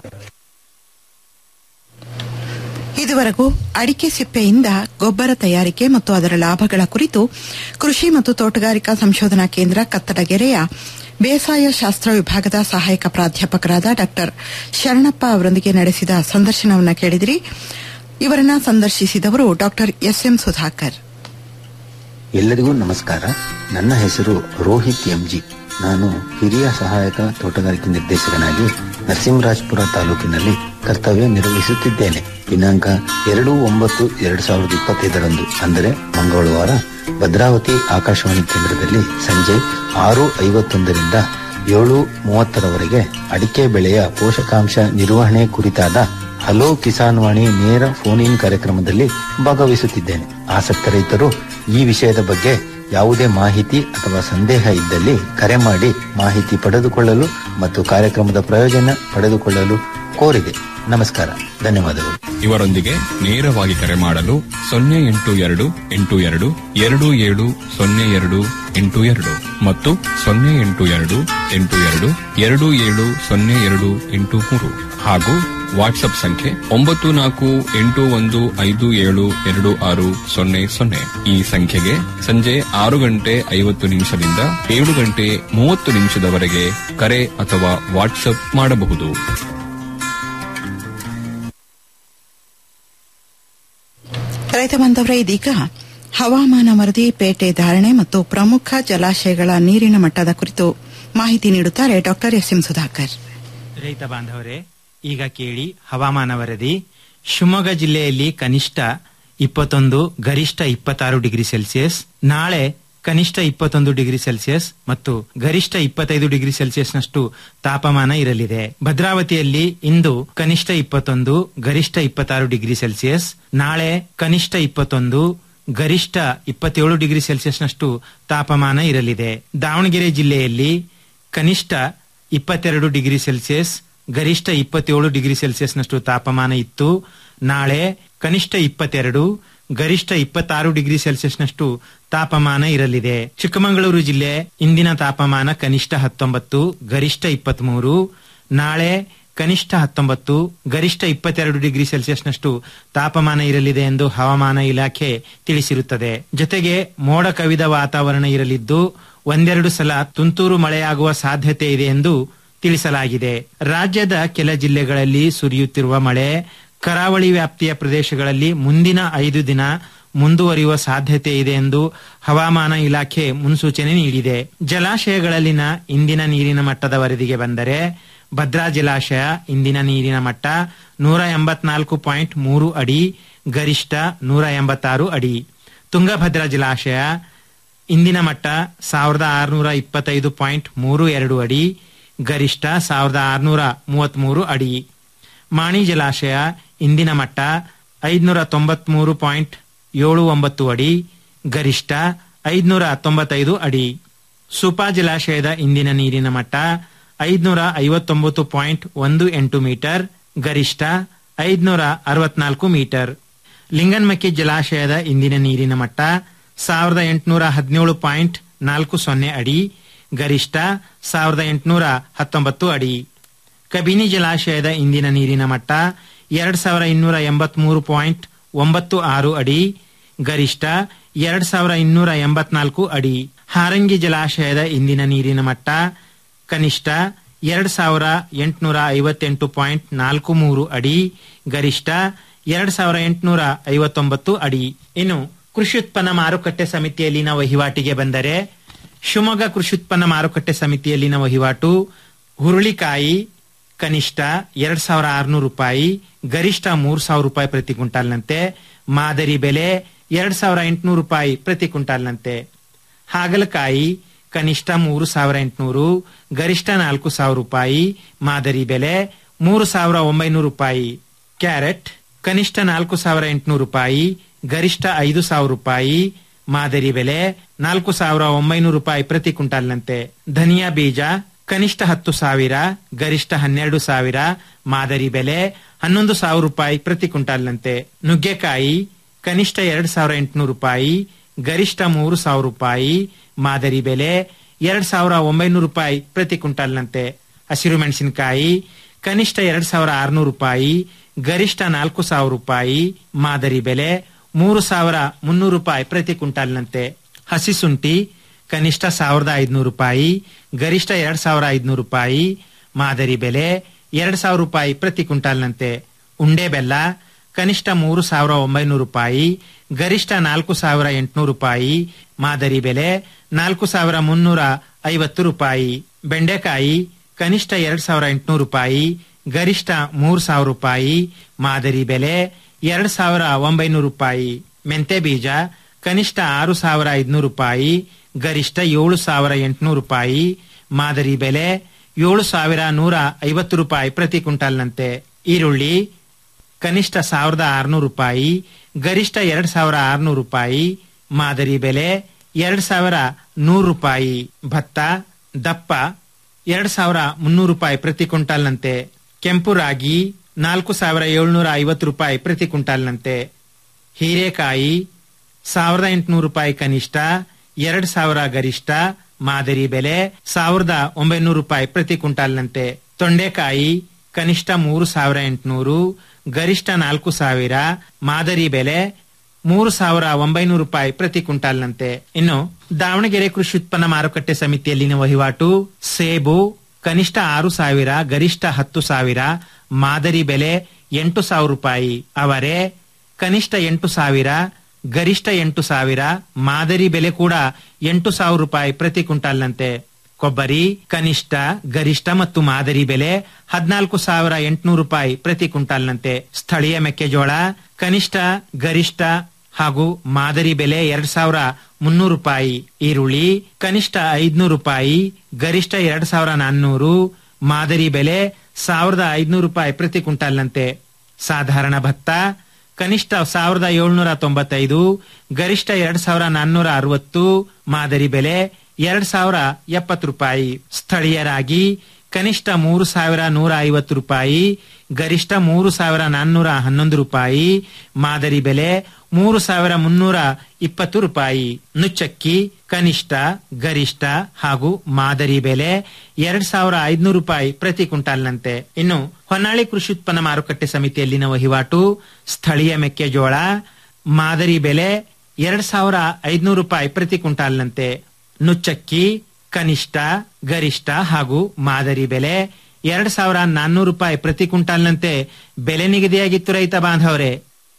ಇದುವರೆಗೂ ಅಡಿಕೆ ಸಿಪ್ಪೆಯಿಂದ ಗೊಬ್ಬರ ತಯಾರಿಕೆ ಮತ್ತು ಅದರ ಲಾಭಗಳ ಕುರಿತು ಕೃಷಿ ಮತ್ತು ತೋಟಗಾರಿಕಾ ಸಂಶೋಧನಾ ಕೇಂದ್ರ ಕತ್ತಡಗೆರೆಯ ಬೇಸಾಯ ಶಾಸ್ತ್ರ ವಿಭಾಗದ ಸಹಾಯಕ ಪ್ರಾಧ್ಯಾಪಕರಾದ ಡಾ ಶರಣಪ್ಪ ಅವರೊಂದಿಗೆ ನಡೆಸಿದ ಸಂದರ್ಶನವನ್ನು ಕೇಳಿದಿರಿ ಇವರನ್ನ ಸಂದರ್ಶಿಸಿದವರು ಡಾ ಎಸ್ಎಂ ಸುಧಾಕರ್ ಎಲ್ಲರಿಗೂ ನಮಸ್ಕಾರ ನನ್ನ ಹೆಸರು ರೋಹಿತ್ ಎಂಜಿ ನಾನು ಹಿರಿಯ ಸಹಾಯಕ ತೋಟಗಾರಿಕೆ ನಿರ್ದೇಶಕನಾಗಿ ನರಸಿಂಹರಾಜಪುರ ತಾಲೂಕಿನಲ್ಲಿ ಕರ್ತವ್ಯ ನಿರ್ವಹಿಸುತ್ತಿದ್ದೇನೆ ದಿನಾಂಕ ಎರಡು ಒಂಬತ್ತು ಎರಡು ಸಾವಿರದ ಇಪ್ಪತ್ತೈದರಂದು ಅಂದರೆ ಮಂಗಳವಾರ ಭದ್ರಾವತಿ ಆಕಾಶವಾಣಿ ಕೇಂದ್ರದಲ್ಲಿ ಸಂಜೆ ಆರು ಐವತ್ತೊಂದರಿಂದ ಏಳು ಮೂವತ್ತರವರೆಗೆ ಅಡಿಕೆ ಬೆಳೆಯ ಪೋಷಕಾಂಶ ನಿರ್ವಹಣೆ ಕುರಿತಾದ ಹಲೋ ಕಿಸಾನ್ ವಾಣಿ ನೇರ ಫೋನ್ ಇನ್ ಕಾರ್ಯಕ್ರಮದಲ್ಲಿ ಭಾಗವಹಿಸುತ್ತಿದ್ದೇನೆ ಆಸಕ್ತ ರೈತರು ಈ ವಿಷಯದ ಬಗ್ಗೆ ಯಾವುದೇ ಮಾಹಿತಿ ಅಥವಾ ಸಂದೇಹ ಇದ್ದಲ್ಲಿ ಕರೆ ಮಾಡಿ ಮಾಹಿತಿ ಪಡೆದುಕೊಳ್ಳಲು ಮತ್ತು ಕಾರ್ಯಕ್ರಮದ ಪ್ರಯೋಜನ ಪಡೆದುಕೊಳ್ಳಲು ಕೋರಿದೆ ನಮಸ್ಕಾರ ಧನ್ಯವಾದಗಳು ಇವರೊಂದಿಗೆ ನೇರವಾಗಿ ಕರೆ ಮಾಡಲು ಸೊನ್ನೆ ಎಂಟು ಎರಡು ಎಂಟು ಎರಡು ಎರಡು ಏಳು ಸೊನ್ನೆ ಎರಡು ಎಂಟು ಎರಡು ಮತ್ತು ಸೊನ್ನೆ ಎಂಟು ಎರಡು ಎಂಟು ಎರಡು ಎರಡು ಏಳು ಸೊನ್ನೆ ಎರಡು ಎಂಟು ಮೂರು ಹಾಗೂ ವಾಟ್ಸ್ಆಪ್ ಸಂಖ್ಯೆ ಒಂಬತ್ತು ನಾಲ್ಕು ಎಂಟು ಒಂದು ಐದು ಏಳು ಎರಡು ಆರು ಸೊನ್ನೆ ಸೊನ್ನೆ ಈ ಸಂಖ್ಯೆಗೆ ಸಂಜೆ ಆರು ಗಂಟೆ ಐವತ್ತು ನಿಮಿಷದಿಂದ ಏಳು ಗಂಟೆ ಮೂವತ್ತು ನಿಮಿಷದವರೆಗೆ ಕರೆ ಅಥವಾ ವಾಟ್ಸ್ಆಪ್ ಮಾಡಬಹುದು ರೈತ ಬಾಂಧವರೇ ಇದೀಗ ಹವಾಮಾನ ವರದಿ ಪೇಟೆ ಧಾರಣೆ ಮತ್ತು ಪ್ರಮುಖ ಜಲಾಶಯಗಳ ನೀರಿನ ಮಟ್ಟದ ಕುರಿತು ಮಾಹಿತಿ ನೀಡುತ್ತಾರೆ ಡಾಕ್ಟರ್ ಎಸ್ ಎಂ ಸುಧಾಕರ್ ರೈತ ಬಾಂಧವರೇ ಈಗ ಕೇಳಿ ಹವಾಮಾನ ವರದಿ ಶಿವಮೊಗ್ಗ ಜಿಲ್ಲೆಯಲ್ಲಿ ಕನಿಷ್ಠ ಇಪ್ಪತ್ತೊಂದು ಗರಿಷ್ಠ ಇಪ್ಪತ್ತಾರು ಡಿಗ್ರಿ ಸೆಲ್ಸಿಯಸ್ ನಾಳೆ ಕನಿಷ್ಠ ಇಪ್ಪತ್ತೊಂದು ಡಿಗ್ರಿ ಸೆಲ್ಸಿಯಸ್ ಮತ್ತು ಗರಿಷ್ಠ ಇಪ್ಪತ್ತೈದು ಡಿಗ್ರಿ ಸೆಲ್ಸಿಯಸ್ನಷ್ಟು ತಾಪಮಾನ ಇರಲಿದೆ ಭದ್ರಾವತಿಯಲ್ಲಿ ಇಂದು ಕನಿಷ್ಠ ಇಪ್ಪತ್ತೊಂದು ಗರಿಷ್ಠ ಇಪ್ಪತ್ತಾರು ಡಿಗ್ರಿ ಸೆಲ್ಸಿಯಸ್ ನಾಳೆ ಕನಿಷ್ಠ ಇಪ್ಪತ್ತೊಂದು ಗರಿಷ್ಠ ಇಪ್ಪತ್ತೇಳು ಡಿಗ್ರಿ ಸೆಲ್ಸಿಯಸ್ನಷ್ಟು ತಾಪಮಾನ ಇರಲಿದೆ ದಾವಣಗೆರೆ ಜಿಲ್ಲೆಯಲ್ಲಿ ಕನಿಷ್ಠ ಇಪ್ಪತ್ತೆರಡು ಡಿಗ್ರಿ ಸೆಲ್ಸಿಯಸ್ ಗರಿಷ್ಠ ಇಪ್ಪತ್ತೇಳು ಡಿಗ್ರಿ ಸೆಲ್ಸಿಯಸ್ನಷ್ಟು ತಾಪಮಾನ ಇತ್ತು ನಾಳೆ ಕನಿಷ್ಠ ಇಪ್ಪತ್ತೆರಡು ಗರಿಷ್ಠ ಇಪ್ಪತ್ತಾರು ಡಿಗ್ರಿ ಸೆಲ್ಸಿಯಸ್ನಷ್ಟು ತಾಪಮಾನ ಇರಲಿದೆ ಚಿಕ್ಕಮಗಳೂರು ಜಿಲ್ಲೆ ಇಂದಿನ ತಾಪಮಾನ ಕನಿಷ್ಠ ಹತ್ತೊಂಬತ್ತು ಗರಿಷ್ಠ ಇಪ್ಪತ್ಮೂರು ನಾಳೆ ಕನಿಷ್ಠ ಹತ್ತೊಂಬತ್ತು ಗರಿಷ್ಠ ಇಪ್ಪತ್ತೆರಡು ಡಿಗ್ರಿ ಸೆಲ್ಸಿಯಸ್ನಷ್ಟು ತಾಪಮಾನ ಇರಲಿದೆ ಎಂದು ಹವಾಮಾನ ಇಲಾಖೆ ತಿಳಿಸಿರುತ್ತದೆ ಜೊತೆಗೆ ಮೋಡ ಕವಿದ ವಾತಾವರಣ ಇರಲಿದ್ದು ಒಂದೆರಡು ಸಲ ತುಂತುರು ಮಳೆಯಾಗುವ ಸಾಧ್ಯತೆ ಇದೆ ಎಂದು ತಿಳಿಸಲಾಗಿದೆ ರಾಜ್ಯದ ಕೆಲ ಜಿಲ್ಲೆಗಳಲ್ಲಿ ಸುರಿಯುತ್ತಿರುವ ಮಳೆ ಕರಾವಳಿ ವ್ಯಾಪ್ತಿಯ ಪ್ರದೇಶಗಳಲ್ಲಿ ಮುಂದಿನ ಐದು ದಿನ ಮುಂದುವರಿಯುವ ಸಾಧ್ಯತೆ ಇದೆ ಎಂದು ಹವಾಮಾನ ಇಲಾಖೆ ಮುನ್ಸೂಚನೆ ನೀಡಿದೆ ಜಲಾಶಯಗಳಲ್ಲಿನ ಇಂದಿನ ನೀರಿನ ಮಟ್ಟದ ವರದಿಗೆ ಬಂದರೆ ಭದ್ರಾ ಜಲಾಶಯ ಇಂದಿನ ನೀರಿನ ಮಟ್ಟ ನೂರ ಎಂಬತ್ನಾಲ್ಕು ಪಾಯಿಂಟ್ ಮೂರು ಅಡಿ ಗರಿಷ್ಠ ನೂರ ಎಂಬತ್ತಾರು ಅಡಿ ತುಂಗಭದ್ರಾ ಜಲಾಶಯ ಇಂದಿನ ಮಟ್ಟ ಸಾವಿರದ ಆರುನೂರ ಇಪ್ಪತ್ತೈದು ಪಾಯಿಂಟ್ ಮೂರು ಎರಡು ಅಡಿ ಗರಿಷ್ಠ ಸಾವಿರದ ಆರುನೂರ ಮೂವತ್ಮೂರು ಅಡಿ ಮಾಣಿ ಜಲಾಶಯ ಇಂದಿನ ಮಟ್ಟ ಐದ್ನೂರ ತೊಂಬತ್ಮೂರು ಪಾಯಿಂಟ್ ಏಳು ಒಂಬತ್ತು ಅಡಿ ಗರಿಷ್ಠ ಐದ್ನೂರ ತೊಂಬತ್ತೈದು ಅಡಿ ಸುಪಾ ಜಲಾಶಯದ ಇಂದಿನ ನೀರಿನ ಮಟ್ಟ ಐದ್ನೂರ ಐವತ್ತೊಂಬತ್ತು ಪಾಯಿಂಟ್ ಒಂದು ಎಂಟು ಮೀಟರ್ ಗರಿಷ್ಠ ಐದ್ನೂರ ಅರವತ್ನಾಲ್ಕು ಮೀಟರ್ ಲಿಂಗನ್ಮಕ್ಕಿ ಜಲಾಶಯದ ಇಂದಿನ ನೀರಿನ ಮಟ್ಟ ಸಾವಿರದ ಎಂಟುನೂರ ಹದಿನೇಳು ಪಾಯಿಂಟ್ ನಾಲ್ಕು ಸೊನ್ನೆ ಅಡಿ ಗರಿಷ್ಠ ಸಾವಿರದ ಎಂಟುನೂರ ಹತ್ತೊಂಬತ್ತು ಅಡಿ ಕಬಿನಿ ಜಲಾಶಯದ ಇಂದಿನ ನೀರಿನ ಮಟ್ಟ ಎರಡ್ ಸಾವಿರ ಇನ್ನೂರ ಎಂಬತ್ಮೂರು ಪಾಯಿಂಟ್ ಒಂಬತ್ತು ಆರು ಅಡಿ ಗರಿಷ್ಠ ಎರಡ್ ಸಾವಿರ ಇನ್ನೂರ ಎಂಬತ್ನಾಲ್ಕು ಅಡಿ ಹಾರಂಗಿ ಜಲಾಶಯದ ಇಂದಿನ ನೀರಿನ ಮಟ್ಟ ಕನಿಷ್ಠ ಎರಡ್ ಸಾವಿರ ಎಂಟುನೂರ ಐವತ್ತೆಂಟು ಪಾಯಿಂಟ್ ನಾಲ್ಕು ಮೂರು ಅಡಿ ಗರಿಷ್ಠ ಎರಡ್ ಸಾವಿರ ಎಂಟುನೂರ ಐವತ್ತೊಂಬತ್ತು ಅಡಿ ಇನ್ನು ಕೃಷಿ ಉತ್ಪನ್ನ ಮಾರುಕಟ್ಟೆ ಸಮಿತಿಯಲ್ಲಿನ ವಹಿವಾಟಿಗೆ ಬಂದರೆ ಶಿವಮೊಗ್ಗ ಕೃಷಿ ಉತ್ಪನ್ನ ಮಾರುಕಟ್ಟೆ ಸಮಿತಿಯಲ್ಲಿನ ವಹಿವಾಟು ಹುರುಳಿಕಾಯಿ ಕನಿಷ್ಠ ಎರಡ್ ಸಾವಿರ ಆರುನೂರು ರೂಪಾಯಿ ಗರಿಷ್ಠ ಮೂರ್ ಸಾವಿರ ರೂಪಾಯಿ ಪ್ರತಿ ಕ್ವಿಂಟಾಲ್ನಂತೆ ಮಾದರಿ ಬೆಲೆ ಎರಡ್ ಸಾವಿರ ಎಂಟುನೂರು ರೂಪಾಯಿ ಪ್ರತಿ ಕ್ವಿಂಟಾಲ್ನಂತೆ ಹಾಗಲಕಾಯಿ ಕನಿಷ್ಠ ಮೂರು ಸಾವಿರ ಎಂಟುನೂರು ಗರಿಷ್ಠ ನಾಲ್ಕು ಸಾವಿರ ರೂಪಾಯಿ ಮಾದರಿ ಬೆಲೆ ಮೂರು ಸಾವಿರ ಒಂಬೈನೂರು ರೂಪಾಯಿ ಕ್ಯಾರೆಟ್ ಕನಿಷ್ಠ ನಾಲ್ಕು ಸಾವಿರ ಎಂಟುನೂರು ರೂಪಾಯಿ ಗರಿಷ್ಠ ಐದು ಸಾವಿರ ರೂಪಾಯಿ ಮಾದರಿ ಬೆಲೆ ನಾಲ್ಕು ಸಾವಿರ ಒಂಬೈನೂರು ರೂಪಾಯಿ ಪ್ರತಿ ಕ್ವಿಂಟಾಲ್ನಂತೆ ಧನಿಯಾ ಬೀಜ ಕನಿಷ್ಠ ಹತ್ತು ಸಾವಿರ ಗರಿಷ್ಠ ಹನ್ನೆರಡು ಸಾವಿರ ಮಾದರಿ ಬೆಲೆ ಹನ್ನೊಂದು ಸಾವಿರ ರೂಪಾಯಿ ಪ್ರತಿ ಕ್ವಿಂಟಾಲ್ನಂತೆ ನುಗ್ಗೆಕಾಯಿ ಕನಿಷ್ಠ ಎರಡ್ ಸಾವಿರ ಎಂಟುನೂರು ರೂಪಾಯಿ ಗರಿಷ್ಠ ಮೂರು ಸಾವಿರ ರೂಪಾಯಿ ಮಾದರಿ ಬೆಲೆ ಎರಡ್ ಸಾವಿರ ಒಂಬೈನೂರು ರೂಪಾಯಿ ಪ್ರತಿ ಕ್ವಿಂಟಾಲ್ನಂತೆ ಹಸಿರು ಮೆಣಸಿನಕಾಯಿ ಕನಿಷ್ಠ ಎರಡ್ ಸಾವಿರ ಆರುನೂರು ರೂಪಾಯಿ ಗರಿಷ್ಠ ನಾಲ್ಕು ಸಾವಿರ ರೂಪಾಯಿ ಮಾದರಿ ಬೆಲೆ ಮೂರು ಸಾವಿರ ಮುನ್ನೂರು ರೂಪಾಯಿ ಪ್ರತಿ ಕ್ವಿಂಟಾಲ್ನಂತೆ ಹಸಿ ಶುಂಠಿ ಕನಿಷ್ಠ ಸಾವಿರದ ಐದುನೂರು ರೂಪಾಯಿ ಗರಿಷ್ಠ ಎರಡ್ ಸಾವಿರ ಐದುನೂರು ರೂಪಾಯಿ ಮಾದರಿ ಬೆಲೆ ಎರಡ್ ಸಾವಿರ ರೂಪಾಯಿ ಪ್ರತಿ ಕ್ವಿಂಟಾಲ್ನಂತೆ ಉಂಡೆ ಬೆಲ್ಲ ಕನಿಷ್ಠ ಮೂರು ಸಾವಿರ ಒಂಬೈನೂರು ರೂಪಾಯಿ ಗರಿಷ್ಠ ನಾಲ್ಕು ಸಾವಿರ ಎಂಟುನೂರು ರೂಪಾಯಿ ಮಾದರಿ ಬೆಲೆ ನಾಲ್ಕು ಸಾವಿರ ಮುನ್ನೂರ ಐವತ್ತು ರೂಪಾಯಿ ಬೆಂಡೆಕಾಯಿ ಕನಿಷ್ಠ ಎರಡ್ ಸಾವಿರ ಎಂಟುನೂರು ರೂಪಾಯಿ ಗರಿಷ್ಠ ಮೂರು ಸಾವಿರ ರೂಪಾಯಿ ಮಾದರಿ ಬೆಲೆ ಎರಡ್ ಸಾವಿರ ಒಂಬೈನೂರು ರೂಪಾಯಿ ಮೆಂತೆ ಬೀಜ ಕನಿಷ್ಠ ಆರು ಸಾವಿರ ಐದುನೂರು ರೂಪಾಯಿ ಗರಿಷ್ಠ ಏಳು ಸಾವಿರ ಎಂಟುನೂರು ರೂಪಾಯಿ ಮಾದರಿ ಬೆಲೆ ಏಳು ಸಾವಿರ ನೂರ ಐವತ್ತು ರೂಪಾಯಿ ಪ್ರತಿ ಕ್ವಿಂಟಾಲ್ನಂತೆ ಈರುಳ್ಳಿ ಕನಿಷ್ಠ ಸಾವಿರದ ಆರುನೂರು ರೂಪಾಯಿ ಗರಿಷ್ಠ ಎರಡ್ ಸಾವಿರ ಆರುನೂರು ರೂಪಾಯಿ ಮಾದರಿ ಬೆಲೆ ಎರಡ್ ಸಾವಿರ ನೂರು ರೂಪಾಯಿ ಭತ್ತ ದಪ್ಪ ಎರಡ್ ಸಾವಿರ ಮುನ್ನೂರು ರೂಪಾಯಿ ಪ್ರತಿ ಕ್ವಿಂಟಾಲ್ನಂತೆ ಕೆಂಪು ರಾಗಿ ನಾಲ್ಕು ಸಾವಿರ ಏಳ್ನೂರ ಐವತ್ತು ರೂಪಾಯಿ ಪ್ರತಿ ಕ್ವಿಂಟಾಲ್ನಂತೆ ಹೀರೆಕಾಯಿ ಸಾವಿರದ ಎಂಟುನೂರು ರೂಪಾಯಿ ಕನಿಷ್ಠ ಎರಡ್ ಸಾವಿರ ಗರಿಷ್ಠ ಮಾದರಿ ಬೆಲೆ ಸಾವಿರದ ಒಂಬೈನೂರು ರೂಪಾಯಿ ಪ್ರತಿ ಕ್ವಿಂಟಾಲ್ನಂತೆ ತೊಂಡೆಕಾಯಿ ಕನಿಷ್ಠ ಮೂರು ಸಾವಿರ ಎಂಟುನೂರು ಗರಿಷ್ಠ ನಾಲ್ಕು ಸಾವಿರ ಮಾದರಿ ಬೆಲೆ ಮೂರು ಸಾವಿರ ಒಂಬೈನೂರು ರೂಪಾಯಿ ಪ್ರತಿ ಕ್ವಿಂಟಾಲ್ನಂತೆ ಇನ್ನು ದಾವಣಗೆರೆ ಕೃಷಿ ಉತ್ಪನ್ನ ಮಾರುಕಟ್ಟೆ ಸಮಿತಿಯಲ್ಲಿನ ವಹಿವಾಟು ಸೇಬು ಕನಿಷ್ಠ ಆರು ಸಾವಿರ ಗರಿಷ್ಠ ಹತ್ತು ಸಾವಿರ ಮಾದರಿ ಬೆಲೆ ಎಂಟು ಸಾವಿರ ರೂಪಾಯಿ ಅವರೆ ಕನಿಷ್ಠ ಎಂಟು ಸಾವಿರ ಗರಿಷ್ಠ ಎಂಟು ಸಾವಿರ ಮಾದರಿ ಬೆಲೆ ಕೂಡ ಎಂಟು ಸಾವಿರ ರೂಪಾಯಿ ಪ್ರತಿ ಕ್ವಿಂಟಾಲ್ನಂತೆ ಕೊಬ್ಬರಿ ಕನಿಷ್ಠ ಗರಿಷ್ಠ ಮತ್ತು ಮಾದರಿ ಬೆಲೆ ಹದಿನಾಲ್ಕು ಸಾವಿರ ಎಂಟುನೂರು ರೂಪಾಯಿ ಪ್ರತಿ ಕ್ವಿಂಟಾಲ್ನಂತೆ ಸ್ಥಳೀಯ ಮೆಕ್ಕೆಜೋಳ ಕನಿಷ್ಠ ಗರಿಷ್ಠ ಹಾಗೂ ಮಾದರಿ ಬೆಲೆ ಎರಡ್ ಸಾವಿರ ಮುನ್ನೂರು ರೂಪಾಯಿ ಈರುಳ್ಳಿ ಕನಿಷ್ಠ ಐದ್ನೂರು ರೂಪಾಯಿ ಗರಿಷ್ಠ ಎರಡ್ ಸಾವಿರ ನಾನ್ನೂರು ಮಾದರಿ ಬೆಲೆ ಸಾವಿರದ ಐದ್ನೂರು ರೂಪಾಯಿ ಪ್ರತಿ ಕ್ವಿಂಟಾಲ್ನಂತೆ ಸಾಧಾರಣ ಭತ್ತ ಕನಿಷ್ಠ ಸಾವಿರದ ಏಳ್ನೂರ ತೊಂಬತ್ತೈದು ಗರಿಷ್ಠ ಎರಡ್ ಸಾವಿರ ನಾನ್ನೂರ ಅರವತ್ತು ಮಾದರಿ ಬೆಲೆ ಎರಡ್ ಸಾವಿರ ಎಪ್ಪತ್ತು ರೂಪಾಯಿ ಸ್ಥಳೀಯರಾಗಿ ಕನಿಷ್ಠ ಮೂರು ಸಾವಿರ ನೂರ ಐವತ್ತು ರೂಪಾಯಿ ಗರಿಷ್ಠ ಮೂರು ಸಾವಿರ ನಾನ್ನೂರ ಹನ್ನೊಂದು ರೂಪಾಯಿ ಮಾದರಿ ಬೆಲೆ ಮೂರು ಸಾವಿರ ಮುನ್ನೂರ ಇಪ್ಪತ್ತು ರೂಪಾಯಿ ನುಚ್ಚಕ್ಕಿ ಕನಿಷ್ಠ ಗರಿಷ್ಠ ಹಾಗೂ ಮಾದರಿ ಬೆಲೆ ಎರಡ್ ಸಾವಿರ ಐದ್ನೂರು ರೂಪಾಯಿ ಪ್ರತಿ ಕ್ವಿಂಟಾಲ್ನಂತೆ ಇನ್ನು ಹೊನ್ನಾಳಿ ಕೃಷಿ ಉತ್ಪನ್ನ ಮಾರುಕಟ್ಟೆ ಸಮಿತಿಯಲ್ಲಿನ ವಹಿವಾಟು ಸ್ಥಳೀಯ ಮೆಕ್ಕೆಜೋಳ ಮಾದರಿ ಬೆಲೆ ಎರಡ್ ಸಾವಿರ ಐದ್ನೂರು ರೂಪಾಯಿ ಪ್ರತಿ ಕ್ವಿಂಟಾಲ್ನಂತೆ ನುಚ್ಚಕ್ಕಿ ಕನಿಷ್ಠ ಗರಿಷ್ಠ ಹಾಗೂ ಮಾದರಿ ಬೆಲೆ ಎರಡ್ ಸಾವಿರ ನಾನ್ನೂರು ರೂಪಾಯಿ ಪ್ರತಿ ಕ್ವಿಂಟಾಲ್ನಂತೆ ಬೆಲೆ ನಿಗದಿಯಾಗಿತ್ತು ರೈತ ಬಾಂಧವರೇ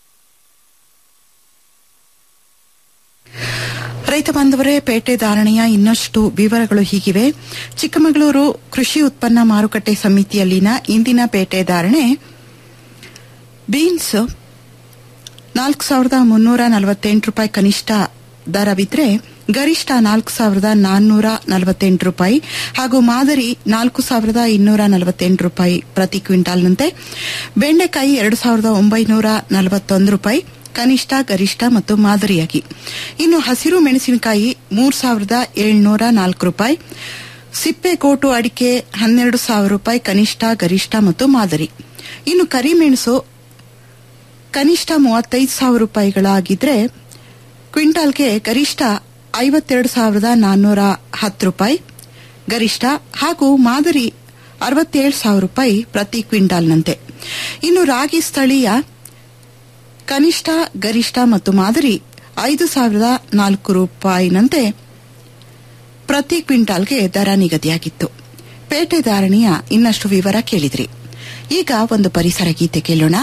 ರೈತ ಬಾಂಧವರೇ ಪೇಟೆ ಧಾರಣೆಯ ಇನ್ನಷ್ಟು ವಿವರಗಳು ಹೀಗಿವೆ ಚಿಕ್ಕಮಗಳೂರು ಕೃಷಿ ಉತ್ಪನ್ನ ಮಾರುಕಟ್ಟೆ ಸಮಿತಿಯಲ್ಲಿನ ಇಂದಿನ ಪೇಟೆ ಧಾರಣೆ ಬೀನ್ಸ್ ನಾಲ್ಕು ಸಾವಿರದ ಮುನ್ನೂರ ನಲವತ್ತೆಂಟು ರೂಪಾಯಿ ಕನಿಷ್ಠ ದರವಿದ್ರೆ ಗರಿಷ್ಠ ನಾಲ್ಕು ಸಾವಿರದ ನಾನ್ನೂರ ನಲವತ್ತೆಂಟು ರೂಪಾಯಿ ಹಾಗೂ ಮಾದರಿ ನಾಲ್ಕು ಸಾವಿರದ ಇನ್ನೂರ ನಲವತ್ತೆಂಟು ರೂಪಾಯಿ ಪ್ರತಿ ಕ್ವಿಂಟಾಲ್ನಂತೆ ಬೆಂಡೆಕಾಯಿ ಎರಡು ಸಾವಿರದ ಒಂಬೈನೂರ ನಲವತ್ತೊಂದು ರೂಪಾಯಿ ಕನಿಷ್ಠ ಗರಿಷ್ಠ ಮತ್ತು ಮಾದರಿಯಾಗಿ ಇನ್ನು ಹಸಿರು ಮೆಣಸಿನಕಾಯಿ ಮೂರು ಸಾವಿರದ ಏಳ್ನೂರ ನಾಲ್ಕು ರೂಪಾಯಿ ಸಿಪ್ಪೆಗೋಟು ಅಡಿಕೆ ಹನ್ನೆರಡು ಸಾವಿರ ರೂಪಾಯಿ ಕನಿಷ್ಠ ಗರಿಷ್ಠ ಮತ್ತು ಮಾದರಿ ಇನ್ನು ಕರಿಮೆಣಸು ಕನಿಷ್ಠ ಮೂವತ್ತೈದು ಸಾವಿರ ರೂಪಾಯಿಗಳಾಗಿದ್ರೆ ಕ್ವಿಂಟಾಲ್ಗೆ ಗರಿಷ್ಠ ಐವತ್ತೆರಡು ಸಾವಿರದ ನಾನ್ನೂರ ಹತ್ತು ರೂಪಾಯಿ ಗರಿಷ್ಠ ಹಾಗೂ ಮಾದರಿ ಅರವತ್ತೇಳು ಸಾವಿರ ರೂಪಾಯಿ ಪ್ರತಿ ಕ್ವಿಂಟಾಲ್ನಂತೆ ಇನ್ನು ರಾಗಿ ಸ್ಥಳೀಯ ಕನಿಷ್ಠ ಗರಿಷ್ಠ ಮತ್ತು ಮಾದರಿ ಐದು ಸಾವಿರದ ನಾಲ್ಕು ರೂಪಾಯಿನಂತೆ ಪ್ರತಿ ಕ್ವಿಂಟಾಲ್ಗೆ ದರ ನಿಗದಿಯಾಗಿತ್ತು ಪೇಟೆ ಧಾರಣೆಯ ಇನ್ನಷ್ಟು ವಿವರ ಕೇಳಿದ್ರಿ ಈಗ ಒಂದು ಪರಿಸರ ಗೀತೆ ಕೇಳೋಣ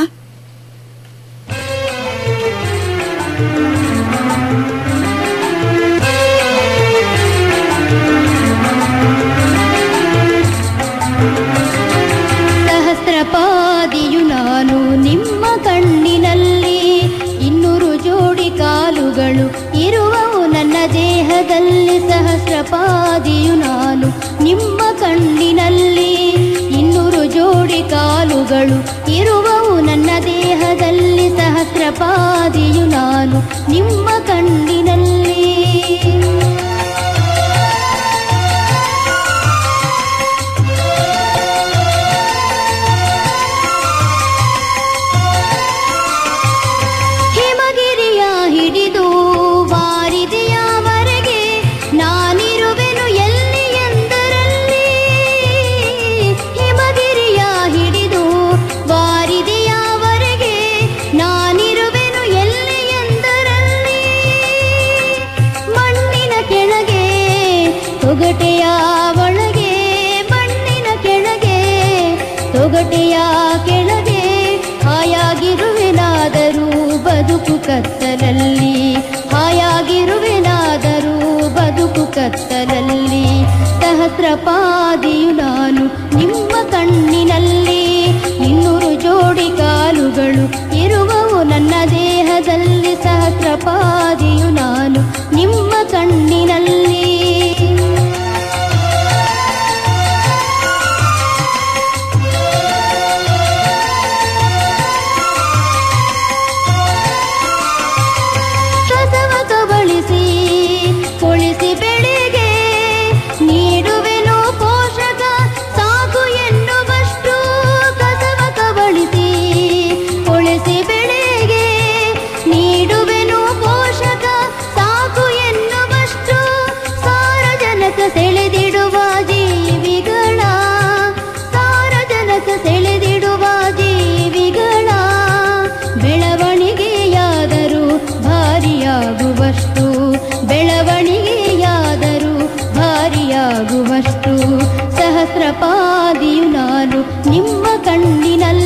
ಸಹಸ್ರಪಾದಿಯು ನಾನು ನಿಮ್ಮ ಕಣ್ಣಿನಲ್ಲಿ ಇನ್ನೂರು ಜೋಡಿ ಕಾಲುಗಳು ಇರುವವು ನನ್ನ ದೇಹದಲ್ಲಿ ಸಹಸ್ರಪಾದಿಯು ನಾನು ನಿಮ್ಮ ಕಣ್ಣಿನಲ್ಲಿ ಇನ್ನೂರು ಜೋಡಿ ಕಾಲುಗಳು ಇರುವವು ನನ್ನ ದೇಹದಲ್ಲಿ ಸಹಸ್ರಪಾದಿಯು ನಾನು ನಿಮ್ಮ ಕಣ್ಣಿನಲ್ಲಿ ಹಿಮಗಿರಿಯ ಹಿಡಿದು ವಾರಿದೆಯವರೆಗೆ ನಾನಿರುವೆನು ಎಲ್ಲಿ ಎಂದರಲ್ಲಿ ಹಿಮಗಿರಿಯ ಹಿಡಿದು ವಾರಿದೆಯವರೆಗೆ ನಾನಿರುವೆನು ಎಲ್ಲಿ ಎಂದರಲ್ಲಿ ಮಣ್ಣಿನ ಕೆಳಗೆ ತೊಗಟೆಯ ಒಳಗೆ ಮಣ್ಣಿನ ಕೆಳಗೆ ತೊಗಟೆಯ ಕೆಳಗೆ ಹಾಯಾಗಿರುವೆನಾದರೂ ಬದುಕು ಕತ್ತಲಲ್ಲಿ ಹಾಯಾಗಿರುವೆನಾದರೂ ಬದುಕು ಕತ್ತಲಲ್ಲಿ ಸಹಸ್ರಪಾದಿಯು ನಾನು ನಿಮ್ಮ ಕಣ್ಣಿನಲ್ಲಿ ಇನ್ನೂರು ಜೋಡಿ ಕಾಲುಗಳು ಇರುವವು ನನ್ನ ದೇಹದಲ್ಲಿ ಸಹಸ್ರಪಾದಿಯು ನಾನು ನಿಮ್ಮ ಕಣ್ಣಿನಲ್ಲಿ ಸಾಗುವಷ್ಟು ಸಹಸ್ರಪಾದಿಯು ನಾನು ನಿಮ್ಮ ಕಣ್ಣಿನಲ್ಲಿ